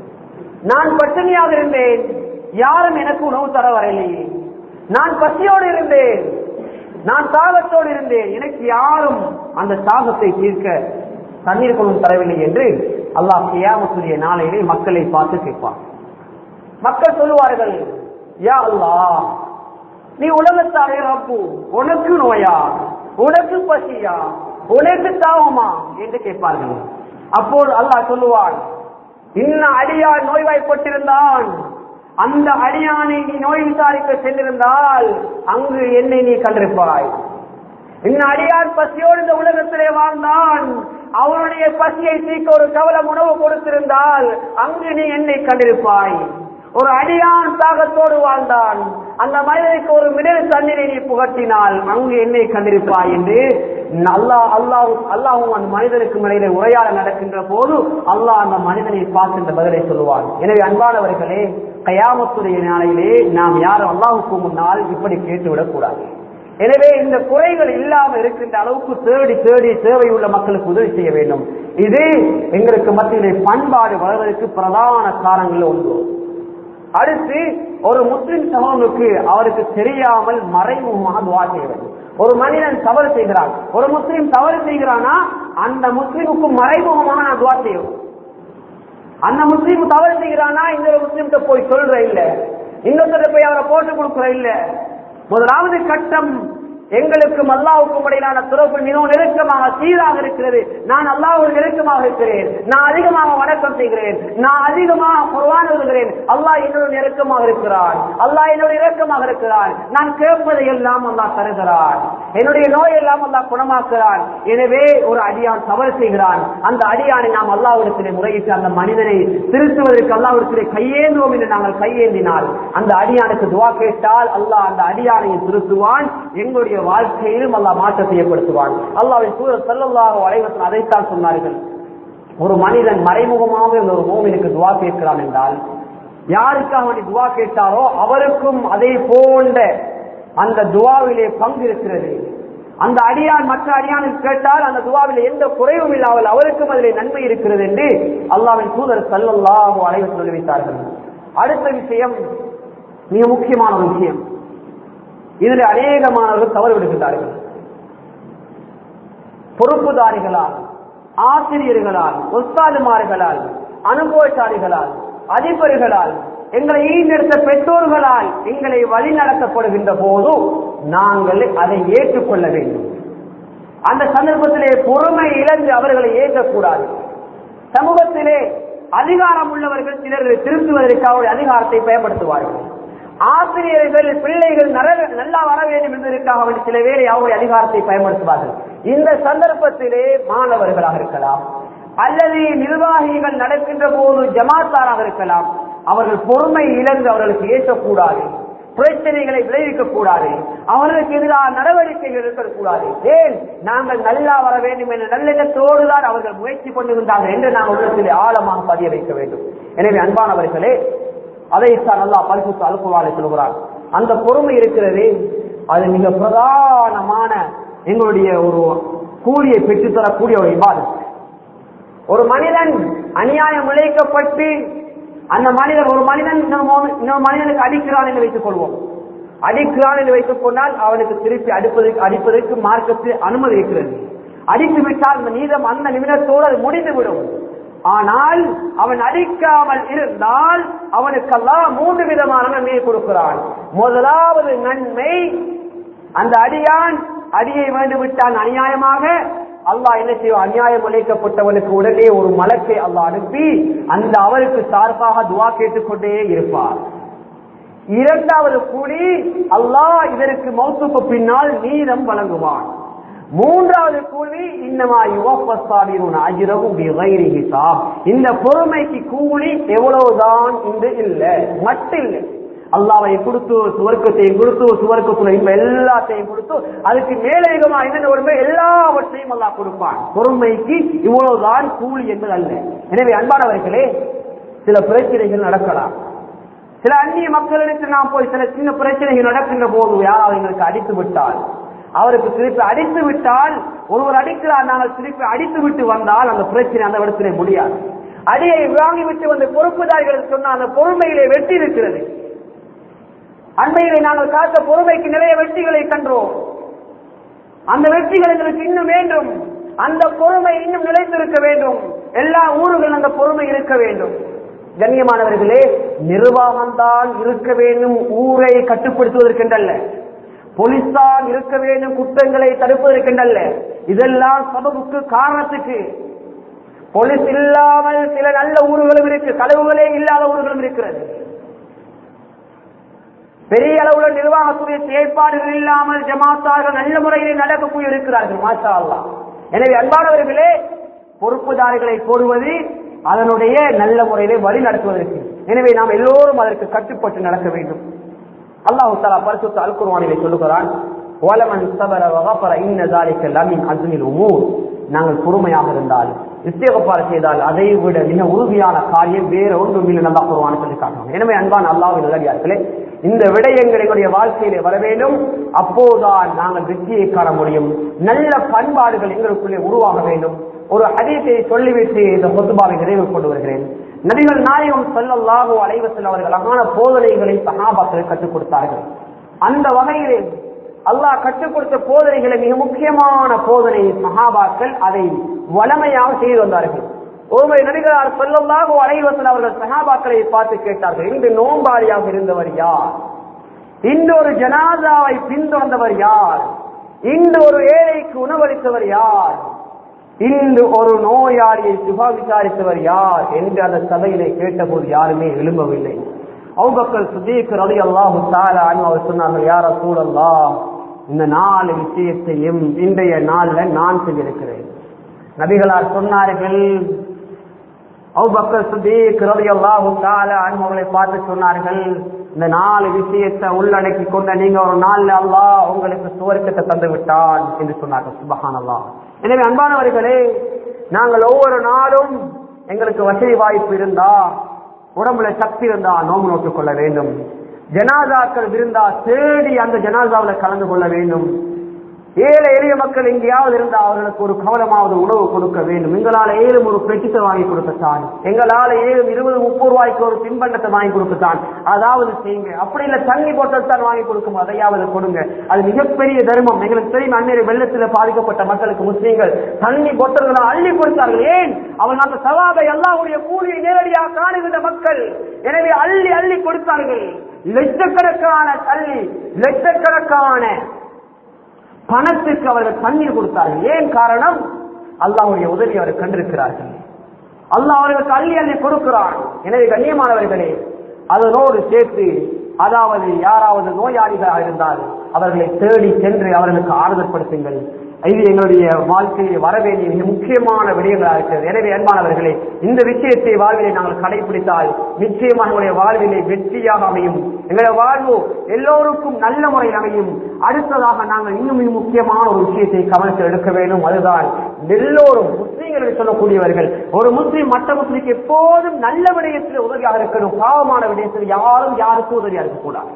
நான் பட்டினியாக இருந்தேன் யாரும் எனக்கு உணவு தர வரலையே நான் பசியோடு இருந்தேன் நான் தாகத்தோடு இருந்தேன் எனக்கு யாரும் அந்த தாகத்தை தீர்க்க தண்ணீர் கொள்ளும் தரவில்லை என்று அல்லாஹ் கியாமத்துடைய நாளையிலே மக்களை பார்த்து கேட்பான் மக்கள் சொல்லுவார்கள் யா அல்லாஹ் நீ உலகத்தாரே ரப்பு உனக்கு நோயா உனக்கு பசியா உனக்கு தாவமா என்று கேட்பார்கள் அப்போது அல்லாஹ் சொல்லுவான் இன்ன அடியான் நோய்வாய்ப்பட்டிருந்தான் அந்த அடியானை நீ நோய் விசாரிக்க சென்றிருந்தால் அங்கு என்னை நீ கண்டிருப்பாய் இன்ன அடியான் பசியோடு இந்த உலகத்திலே வாழ்ந்தான் அவனுடைய பசியை தீர்க்க ஒரு கவலம் உணவு கொடுத்திருந்தால் அங்கு நீ என்னை கண்டிருப்பாய் ஒரு அடியான் தாகத்தோடு வாழ்ந்தான் அந்த மனிதனுக்கு ஒரு மிடல் தண்ணீரை நீ புகட்டினால் அங்கு என்னை கண்டிருப்பாய் என்று அல்லாஹ் அல்லாஹ் அல்லாஹும் அந்த மனிதனுக்கு இடையிலே உரையாட நடக்கின்ற போது அல்லாஹ் அந்த மனிதனை பார்க்கின்ற பதிலை சொல்லுவான் எனவே அன்பானவர்களே கயாமத்துடைய நாளையிலே நாம் யாரும் அல்லாஹுக்கு முன்னால் இப்படி கேட்டுவிடக் கூடாது எனவே இந்த குறைகள் இல்லாமல் இருக்கின்ற அளவுக்கு தேடி தேடி தேவையுள்ள மக்களுக்கு உதவி செய்ய வேண்டும் இது எங்களுக்கு மத்தியிலே பண்பாடு வளர்வதற்கு பிரதான காரணங்கள் ஒன்று அடுத்து ஒரு முஸ்லிம் சமூகனுக்கு அவருக்கு தெரியாமல் மறைமுகமாக துவா செய்ய வேண்டும் ஒரு மனிதன் தவறு செய்கிறான் ஒரு முஸ்லிம் தவறு செய்கிறானா அந்த முஸ்லிமுக்கு மறைமுகமாக நான் துவா செய்யணும் அந்த முஸ்லீம் தவறு செய்கிறானா இந்த முஸ்லீம்கிட்ட போய் சொல்ற இல்ல இன்னொருத்தர் போய் அவரை போட்டு கொடுக்குற இல்ல முதலாவது கட்டம் எங்களுக்கும் அல்லாவுக்கும் இடையிலான துறப்பு மிகவும் நெருக்கமாக சீராக இருக்கிறது நான் அல்லாஹ் நெருக்கமாக இருக்கிறேன் நான் அதிகமாக வணக்கம் செய்கிறேன் நான் அதிகமாக குர்வான் எழுதுகிறேன் அல்லாஹ் என்னோட நெருக்கமாக இருக்கிறான் அல்லாஹ் என்னோட இறக்கமாக இருக்கிறான் நான் கேட்பதை எல்லாம் அல்லாஹ் தருகிறான் என்னுடைய நோய் எல்லாம் அல்லாஹ் குணமாக்குறான் எனவே ஒரு அடியான் தவறு செய்கிறான் அந்த அடியானை நாம் அல்லாவிடத்திலே முறையிட்டு அந்த மனிதனை திருத்துவதற்கு அல்லாவிடத்திலே கையேந்துவோம் என்று நாங்கள் கையேந்தினால் அந்த அடியானுக்கு துவா கேட்டால் அல்லாஹ் அந்த அடியானை திருத்துவான் எங்களுடைய வாழ்க்கையிலும் அல்லாஹ் மாற்றத்தை ஏற்படுத்துவான் அல்லாவின் சூழல் செல்லல்லாக அனைவரும் அதைத்தான் சொன்னார்கள் ஒரு மனிதன் மறைமுகமாக இந்த ஒரு மோமினுக்கு துவா கேட்கிறான் என்றால் யாருக்காக வேண்டி துவா கேட்டாரோ அவருக்கும் அதே போன்ற அந்த துவாவிலே பங்கு இருக்கிறது அந்த அடியான் மற்ற அடியானுக்கு கேட்டால் அந்த துவாவிலே எந்த குறைவும் இல்லாமல் அவருக்கும் அதிலே நன்மை இருக்கிறது என்று அல்லாவின் தூதர் சல்லல்லாஹு அலைவர் சொல்லி வைத்தார்கள் அடுத்த விஷயம் மிக முக்கியமான ஒரு விஷயம் இதில் அநேகமானவர்கள் தவறு விடுகின்றார்கள் பொறுப்புதாரிகளால் ஆசிரியர்களால் ஒஸ்தாதுமார்களால் அனுபவசாலிகளால் அதிபர்களால் எங்களை ஈண்டெடுத்த பெற்றோர்களால் எங்களை வழி நடத்தப்படுகின்ற போது நாங்கள் அதை ஏற்றுக்கொள்ள வேண்டும் அந்த சந்தர்ப்பத்திலே பொறுமை இழந்து அவர்களை ஏற்கக்கூடாது சமூகத்திலே அதிகாரம் உள்ளவர்கள் சிலர் திருத்துவதற்காக அதிகாரத்தை பயன்படுத்துவார்கள் ஆசிரியர்கள் பிள்ளைகள் நல்லா வர வேண்டும் என்பதற்காக வேண்டி சில வேலை அவருடைய அதிகாரத்தை பயன்படுத்துவார்கள் இந்த சந்தர்ப்பத்திலே மாணவர்களாக இருக்கலாம் அல்லது நிர்வாகிகள் நடக்கின்ற போது ஜமாத்தாராக இருக்கலாம் அவர்கள் பொறுமை இழந்து அவர்களுக்கு ஏற்றக்கூடாது பிரச்சனைகளை விளைவிக்க கூடாது அவர்களுக்கு எதிராக நடவடிக்கைகள் இருக்கக்கூடாது ஏன் நாங்கள் நல்லா வர வேண்டும் என்ற நல்லெண்ணத்தோடு தான் அவர்கள் முயற்சி பண்ணுகின்றார்கள் என்று நாங்கள் உள்ளத்தில் ஆழமாக பதிய வைக்க வேண்டும் எனவே அன்பானவர்களே அதைத்தான் நல்லா பரிசுத்து அலுப்புவாலை சொல்கிறார் அந்த பொறுமை இருக்கிறது அது மிக பிரதானமான எங்களுடைய ஒரு கூலியை பெற்றுத்தரக்கூடிய ஒரு விவாதம் ஒரு மனிதன் அநியாயம் விளைவிக்கப்பட்டு அந்த மனிதன் ஒரு மனிதன் இன்னொரு மனிதனுக்கு அடிக்கிறான் என்று வைத்துக் கொள்வோம் அடிக்கிறான் என்று வைத்துக் கொண்டால் அவனுக்கு திருப்பி அடிப்பதற்கு அடிப்பதற்கு மார்க்கத்தில் அனுமதி இருக்கிறது அடித்து விட்டால் அந்த நீதம் அந்த நிமிடத்தோடு அது முடிந்துவிடும் ஆனால் அவன் அடிக்காமல் இருந்தால் அவனுக்கெல்லாம் மூன்று விதமான நன்மையை கொடுக்கிறான் முதலாவது நன்மை அந்த அடியான் அடியை வேண்டுவிட்டான் அநியாயமாக அல்லாஹ் என்ன செய்வான் அநியாயம் உழைக்கப்பட்டவனுக்கு உடனே ஒரு மலக்கை அல்லாஹ் அனுப்பி அந்த அவருக்கு சார்பாக துவா கேட்டுக்கொண்டே இருப்பார் இரண்டாவது கூடி அல்லாஹ் இதற்கு மௌத்துக்கு பின்னால் நீதம் வழங்குவான் மூன்றாவது கூலி இன்னமா யுவப்பஸ்தாபிரூன் அஜிரவும் பிகைரி ஹிசாப் இந்த பொறுமைக்கு கூலி எவ்வளவுதான் இன்று இல்லை மட்டும் இல்லை அல்லாவை கொடுத்து சுவர்க்கத்தையும் கொடுத்து சுவர்க்கத்துல இன்ப எல்லாத்தையும் கொடுத்து அதுக்கு மேலதிகமா என்னென்ன வருமே எல்லாவற்றையும் அல்லாஹ் கொடுப்பான் பொறுமைக்கு இவ்வளவுதான் கூலி என்பது அல்ல எனவே அன்பானவர்களே சில பிரச்சனைகள் நடக்கலாம் சில அந்நிய மக்களிடத்து நாம் போய் சில சின்ன பிரச்சனைகள் நடக்கின்ற போது யார் எங்களுக்கு அடித்து விட்டால் அவருக்கு திருப்பி அடித்து விட்டால் ஒருவர் அடிக்கிறார் நாங்கள் திருப்பி அடித்து விட்டு வந்தால் அந்த பிரச்சனை அந்த இடத்திலே முடியாது அடியை வாங்கிவிட்டு வந்த பொறுப்புதாரிகள் சொன்ன அந்த பொறுமையிலே வெட்டி இருக்கிறது அண்மையிலே நாங்கள் காத்த பொறுமைக்கு நிறைய வெற்றிகளை கண்டோம் அந்த வெற்றிகள் எங்களுக்கு இன்னும் வேண்டும் அந்த பொறுமை இன்னும் நிலைத்திருக்க வேண்டும் எல்லா ஊர்களும் அந்த பொறுமை இருக்க வேண்டும் கண்ணியமானவர்களே நிர்வாகம்தான் இருக்க வேண்டும் ஊரை கட்டுப்படுத்துவதற்கென்றல்ல போலீஸ் தான் இருக்க வேண்டும் குற்றங்களை தடுப்பதற்கென்றல்ல இதெல்லாம் சபபுக்கு காரணத்துக்கு போலீஸ் இல்லாமல் சில நல்ல ஊர்களும் இருக்கு கதவுகளே இல்லாத ஊர்களும் இருக்கிறது பெரிய அளவுல நிர்வாகத்துடைய செயற்பாடுகள் இல்லாமல் ஜமாத்தாக நல்ல முறையிலே நடக்கக்கூடிய இருக்கிறார்கள் மாஷா அல்லாஹ் எனவே அன்பானவர்களே பொறுப்புதாரிகளை போடுவது அதனுடைய நல்ல முறையிலே வழி நடத்துவதற்கு எனவே நாம் எல்லோரும் அதற்கு கட்டுப்பட்டு நடக்க வேண்டும் அல்லாஹு தலா பரிசுத்த அல் குர்வானிலே சொல்லுகிறான் ஓலமன் சபர வகப்பர இன்ன தாலிக்க லமின் அஸ்மில் உமூர் நாங்கள் பொறுமையாக இருந்தால் இஸ்தேகப்பாறு செய்தால் அதை விட மிக உறுதியான காரியம் வேற ஒன்றும் இல்லை நல்லா குருவான சொல்லி காட்டுவாங்க எனவே அன்பான் அல்லாவின் நல்லடியார்களே இந்த விடயங்கள் எங்களுடைய வாழ்க்கையிலே வர வேண்டும் அப்போதுதான் நாங்கள் வெற்றியை காண முடியும் நல்ல பண்பாடுகள் எங்களுக்குள்ளே உருவாக வேண்டும் ஒரு ஹதீஸை சொல்லிவிட்டு இந்த சொத்துபாவை நிறைவு கொண்டு வருகிறேன் நபிகள் நாயகம் சொல்லல்லாஹோ அலைவசல் அவர்கள் அழகான போதனைகளை சகாபாக்கள் கற்றுக் கொடுத்தார்கள் அந்த வகையிலே அல்லாஹ் கற்றுக் கொடுத்த போதனைகளை மிக முக்கியமான போதனை சஹாபாக்கள் அதை வளமையாக செய்து வந்தார்கள் ஒருமுறை நடிகரார் சொல்லல்லாஹோ அலைவசல் அவர்கள் சஹாபாக்களை பார்த்து கேட்டார்கள் இன்று நோம்பாளியாக இருந்தவர் யார் இன்று ஒரு ஜனாதாவை பின்தொடர்ந்தவர் யார் இன்று ஒரு ஏழைக்கு உணவளித்தவர் யார் இன்று ஒரு நோயாளியை சுபா விசாரித்தவர் யார் என்று அந்த சபையிலே கேட்டபோது யாருமே எழும்பவில்லை அவுபக்கல் சுதீக் ரவி அல்லாஹு தாலான்னு அவர் சொன்னார்கள் யார சூழல்லா இந்த நாலு விஷயத்தையும் இன்றைய நாள்ல நான் செஞ்சிருக்கிறேன் நபிகளார் சொன்னார்கள் அவுபக்கல் சுதீக் ரவி அல்லாஹு தாலா அவங்களை பார்த்து சொன்னார்கள் இந்த நாலு விஷயத்தை உள்ளடக்கி கொண்ட நீங்க ஒரு நாள்ல அல்லாஹ் உங்களுக்கு சுவர்க்கத்தை தந்து விட்டான் என்று சொன்னார்கள் சுபஹான் அல்லாஹ் எனவே அன்பானவர்களே நாங்கள் ஒவ்வொரு நாளும் எங்களுக்கு வசதி வாய்ப்பு இருந்தா உடம்புல சக்தி இருந்தா நோம்பு நோட்டுக் கொள்ள வேண்டும் ஜனாதாக்கள் இருந்தா தேடி அந்த ஜனாதாவுல கலந்து கொள்ள வேண்டும் ஏழை எளிய மக்கள் எங்கேயாவது இருந்தா அவர்களுக்கு ஒரு கவலமாவது உணவு கொடுக்க வேண்டும் எங்களால் ஏழும் ஒரு பெட்டித்தை வாங்கி கொடுக்கத்தான் எங்களால் ஏழும் இருபது முப்பது ரூபாய்க்கு ஒரு தின்பண்டத்தை வாங்கி கொடுக்கத்தான் அதாவது செய்யுங்க அப்படி இல்ல தண்ணி போட்டல் தான் வாங்கி கொடுக்கும் அதையாவது கொடுங்க அது மிகப்பெரிய தர்மம் எங்களுக்கு தெரியும் அந்நிய வெள்ளத்தில் பாதிக்கப்பட்ட மக்களுக்கு முஸ்லீம்கள் தண்ணி பொட்டல்களை அள்ளி கொடுத்தார்கள் ஏன் அவன் அந்த சவாபை எல்லாருடைய கூலியை நேரடியாக காணுகின்ற மக்கள் எனவே அள்ளி அள்ளி கொடுத்தார்கள் லட்சக்கணக்கான தள்ளி லட்சக்கணக்கான பணத்துக்கு அவர்கள் தண்ணீர் கொடுத்தார்கள் ஏன் காரணம் அல்லாஹ்வுடைய உதவி அவர் கண்டிருக்கிறார்கள் அல்லாஹ் அவர்களுக்கு அள்ளி அள்ளி கொடுக்கிறான் எனவே கண்ணியமானவர்களே அதனோடு சேர்த்து அதாவது யாராவது நோயாளிகளாக இருந்தால் அவர்களை தேடி சென்று அவர்களுக்கு ஆறுதல் படுத்துங்கள் இது எங்களுடைய வாழ்க்கையில் வர வேண்டிய மிக முக்கியமான விடயங்களாக இருக்கிறது எனவே அன்பானவர்களே இந்த விஷயத்தை வாழ்விலை நாங்கள் கடைபிடித்தால் நிச்சயமாக எங்களுடைய வாழ்விலை வெற்றியாக அமையும் எங்களுடைய வாழ்வு எல்லோருக்கும் நல்ல முறையில் அமையும் அடுத்ததாக நாங்கள் இன்னும் மிக முக்கியமான ஒரு விஷயத்தை கவனத்தில் எடுக்க வேண்டும் அதுதான் எல்லோரும் முஸ்லீம்கள் என்று சொல்லக்கூடியவர்கள் ஒரு முஸ்லீம் மற்ற முஸ்லீம்க்கு எப்போதும் நல்ல விடயத்தில் உதவியாக இருக்கணும் பாவமான விடயத்தில் யாரும் யாருக்கும் உதவியாக இருக்கக்கூடாது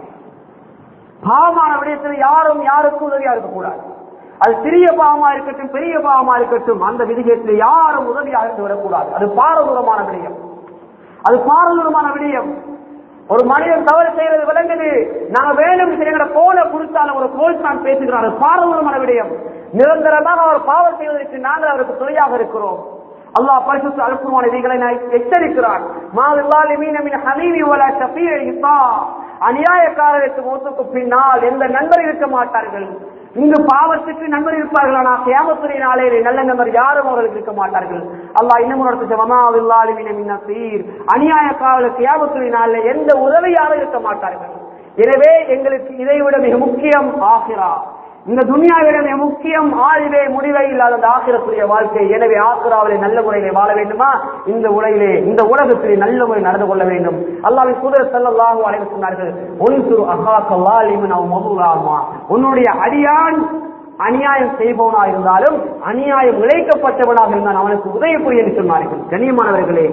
பாவமான விடயத்தில் யாரும் யாருக்கும் உதவியாக இருக்கக்கூடாது அது சிறிய பாவமா இருக்கட்டும் பெரிய பாவமா இருக்கட்டும் அந்த விதிகத்தில் யாரும் உதவியாக இருந்து விடக்கூடாது அது பாரதூரமான விடயம் அது பாரதூரமான விடயம் ஒரு மனிதன் தவறு செய்யறது விளங்குது நாங்க வேணும் எங்களை போல கொடுத்தாலும் ஒரு கோல் தான் பேசுகிறார் அது பாரதூரமான விடயம் நிரந்தரமாக அவர் பாவம் செய்வதற்கு நாங்கள் அவருக்கு துணையாக இருக்கிறோம் அல்லாஹ் பரிசுத்த அல்குர்வான இதைகளை நான் எச்சரிக்கிறான் மாவில்லாலி மீனமின் ஹமீமி வல ஷஃபீர் இஸ்ஸா அநியாயக்காரருக்கு மௌத்துக்கு பின்னால் எந்த நண்பர் இருக்க மாட்டார்கள் இங்கு பாவத்துக்கு நண்பர் இருப்பார்கள் ஆனால் கியாமத்துறை நாளையிலே நல்ல நண்பர் யாரும் அவர்களுக்கு இருக்க மாட்டார்கள் அல்லாஹ் இன்னும் ஒரு வமாவில்லாலி மீனமின் நசீர் அநியாயக்காரர்களுக்கு கியாமத்துறை நாளில் எந்த உதவியாரும் இருக்க மாட்டார்கள் எனவே எங்களுக்கு இதை விட மிக முக்கியம் ஆகிறா இந்த துனியாவிலே முக்கியம் ஆழ்வே முடிவே இல்லாத அந்த ஆசிரத்துடைய வாழ்க்கை எனவே ஆசிராவிலே நல்ல முறையிலே வாழ வேண்டுமா இந்த உலகிலே இந்த உலகத்திலே நல்ல முறை நடந்து கொள்ள வேண்டும் அல்லாவின் சூதர் செல்லல்லாஹு அலைவர் சொன்னார்கள் ஒன்று அஹா கல்லாலிமன் அவ் மதுராமா உன்னுடைய அடியான் அநியாயம் செய்பவனா இருந்தாலும் அநியாயம் இழைக்கப்பட்டவனாக இருந்தால் அவனுக்கு உதவி புரிய என்று சொன்னார்கள் கண்ணியமானவர்களே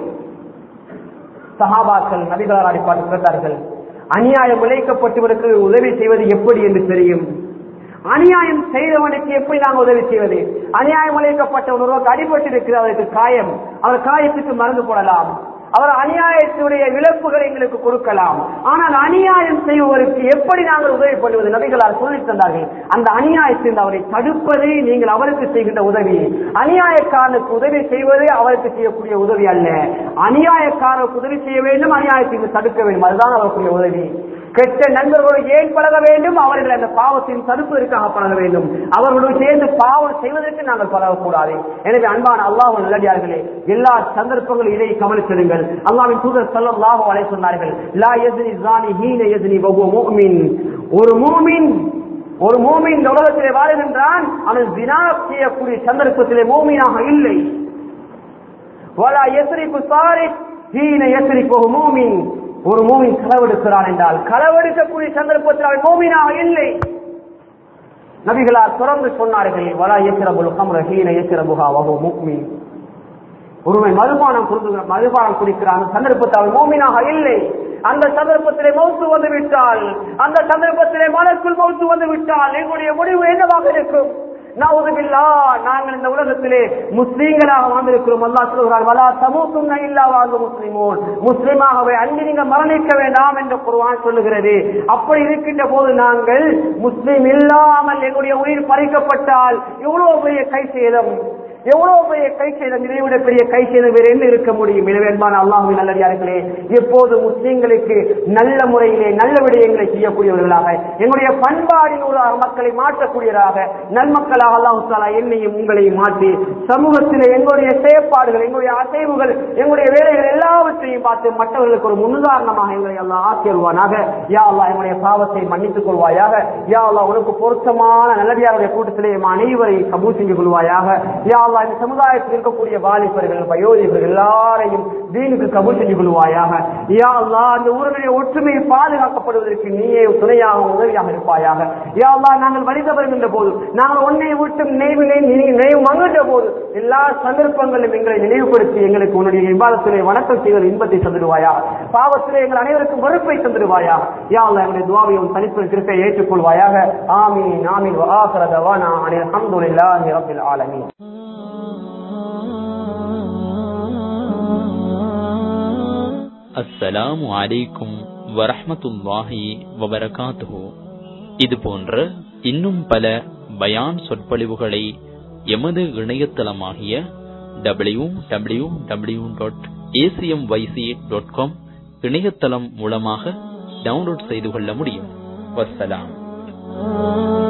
சஹாபாக்கள் நபிகளார் அடிப்பாட்டு கேட்டார்கள் அநியாயம் இழைக்கப்பட்டவருக்கு உதவி செய்வது எப்படி என்று தெரியும் அநியாயம் செய்தவனுக்கு எப்படி நாங்கள் உதவி செய்வது அநியாயம் இழைக்கப்பட்டவன் ஒருவருக்கு அடிபட்டு இருக்கிறது அவருக்கு காயம் அவர் காயத்துக்கு மருந்து போடலாம் அவர் அநியாயத்துடைய இழப்புகளை எங்களுக்கு கொடுக்கலாம் ஆனால் அநியாயம் செய்வதற்கு எப்படி நாங்கள் உதவி பண்ணுவது நபிகளார் சொல்லி தந்தார்கள் அந்த அநியாயத்தில் அவரை தடுப்பது நீங்கள் அவருக்கு செய்கின்ற உதவி அநியாயக்காரனுக்கு உதவி செய்வது அவருக்கு செய்யக்கூடிய உதவி அல்ல அநியாயக்காரருக்கு உதவி செய்ய வேண்டும் அநியாயத்தை தடுக்க வேண்டும் அதுதான் அவருக்குரிய உதவி கெட்ட நண்பர்களோடு ஏன் பழக வேண்டும் அவர்கள் அந்த பாவத்தின் தடுப்பதற்காக பழக வேண்டும் அவர்களுடன் சேர்ந்து பாவம் செய்வதற்கு நாங்கள் பழகக்கூடாது எனவே அன்பான அல்லாஹ் நல்லடியார்களே எல்லா சந்தர்ப்பங்களும் இதை கவனித்திடுங்கள் அல்லாவின் தூதர் சல்லல்லாஹு அலைஹி சொன்னார்கள் லா யஸ்னி ஸானி ஹீன யஸ்னி வஹுவ முஃமின் ஒரு மூமின் ஒரு மூமின் இந்த உலகத்திலே வாழுகின்றான் அவன் ஜினா செய்யக்கூடிய சந்தர்ப்பத்திலே மூமினாக இல்லை வலா யஸ்ரிகு சாரிக் ஹீன யஸ்ரிகு மூமின் ஒரு மூமின் களவெடுக்கிறான் என்றால் களவெடுக்கக்கூடிய சந்தர்ப்பத்தில் அவன் மூமினாக இல்லை நபிகளார் தொடர்ந்து சொன்னார்கள் வலா ஏசிரபுல் ஹம்ர ஹீன ஏசிரபுஹா வஹு முக்மின் ஒருவன் மதுபானம் குடுக்க மதுபானம் குடிக்கிறான் அந்த சந்தர்ப்பத்தில் அவன் மோமினாக இல்லை அந்த சந்தர்ப்பத்திலே மௌத்து வந்து விட்டால் அந்த சந்தர்ப்பத்திலே மனக்குள் மௌத்து வந்து விட்டால் எங்களுடைய முடிவு என்னவாக இருக்கும் நவுதுபில்லா நாங்கள் இந்த உலகத்திலே முஸ்லீம்களாக வாழ்ந்திருக்கிறோம் அல்லா சொல்கிறார் வலா சமூகம் இல்லா வாழ்ந்த முஸ்லிமோன் முஸ்லீமாகவே அங்கு நீங்க மரணிக்க வேண்டாம் என்று குர்ஆன் சொல்லுகிறது அப்படி இருக்கின்ற போது நாங்கள் முஸ்லீம் இல்லாமல் எங்களுடைய உயிர் பறிக்கப்பட்டால் எவ்வளவு பெரிய கை சேதம் எவ்வளவு பெரிய கை செய்தம் இதை விட பெரிய கை செய்தம் வேறு என்ன இருக்க முடியும் எனவே அன்பான அல்லாஹுவின் நல்லடியார்களே எப்போது முஸ்லிம்களுக்கு நல்ல முறையிலே நல்ல விடயங்களை செய்யக்கூடியவர்களாக எங்களுடைய பண்பாடினூடாக மக்களை மாற்றக்கூடியவராக நன்மக்களாக அல்லாஹு தாலா என்னையும் உங்களையும் மாற்றி சமூகத்திலே எங்களுடைய செயற்பாடுகள் எங்களுடைய அசைவுகள் எங்களுடைய வேலைகள் எல்லாவற்றையும் பார்த்து மற்றவர்களுக்கு ஒரு முன்னுதாரணமாக எங்களை எல்லாம் ஆக்கிடுவானாக யா அல்லா எங்களுடைய பாவத்தை மன்னித்துக் கொள்வாயாக யா அல்லா உனக்கு பொருத்தமான நல்லடியாருடைய கூட்டத்திலே எம் அனைவரையும் கபூல் செஞ்சு கொள்வாயாக யா அல்லா இந்த சமுதாயத்தில் இருக்கக்கூடிய வாலிபர்கள் வயோதிகர்கள் எல்லாரையும் தீனுக்கு கபூல் செஞ்சு கொள்வாயாக யா அல்லா அந்த ஊருடைய ஒற்றுமை பாதுகாக்கப்படுவதற்கு நீயே துணையாக உதவியாக இருப்பாயாக யா அல்லா நாங்கள் வழி தவறுகின்ற போது நாங்கள் ஒன்னை விட்டு நினைவிலே நினைவு மங்குகின்ற போது எல்லா சந்தர்ப்பங்களிலும் எங்களை நினைவுபடுத்தி எங்களுக்கு உன்னுடைய விவாதத்திலே வணக்கம் செய்வது இன்பத்தை தந்துடுவாயா பாவத்திலே எங்கள் அனைவருக்கும் வெறுப்பை தந்துடுவாயா யா அல்லா எங்களுடைய துவாவையும் தனிப்பு கிருப்பை ஏற்றுக்கொள்வாயாக ஆமீன் ஆமீன் வஆகிர தவானா அனில் அல்ஹம்துலில்லாஹி ரப்பில் ஆலமீன் அஸ்ஸலாமு அலைக்கும் வரஹ்மத்துல்லாஹி வபரகாத்துஹு இது போன்ற இன்னும் பல பயான் சொற்பொழிவுகளை எமது இணையதளமாகிய W W W dot ACM YC dot com இணையதளம் மூலமாக டவுன்லோட் செய்து கொள்ள முடியும் வஸ்ஸலாம்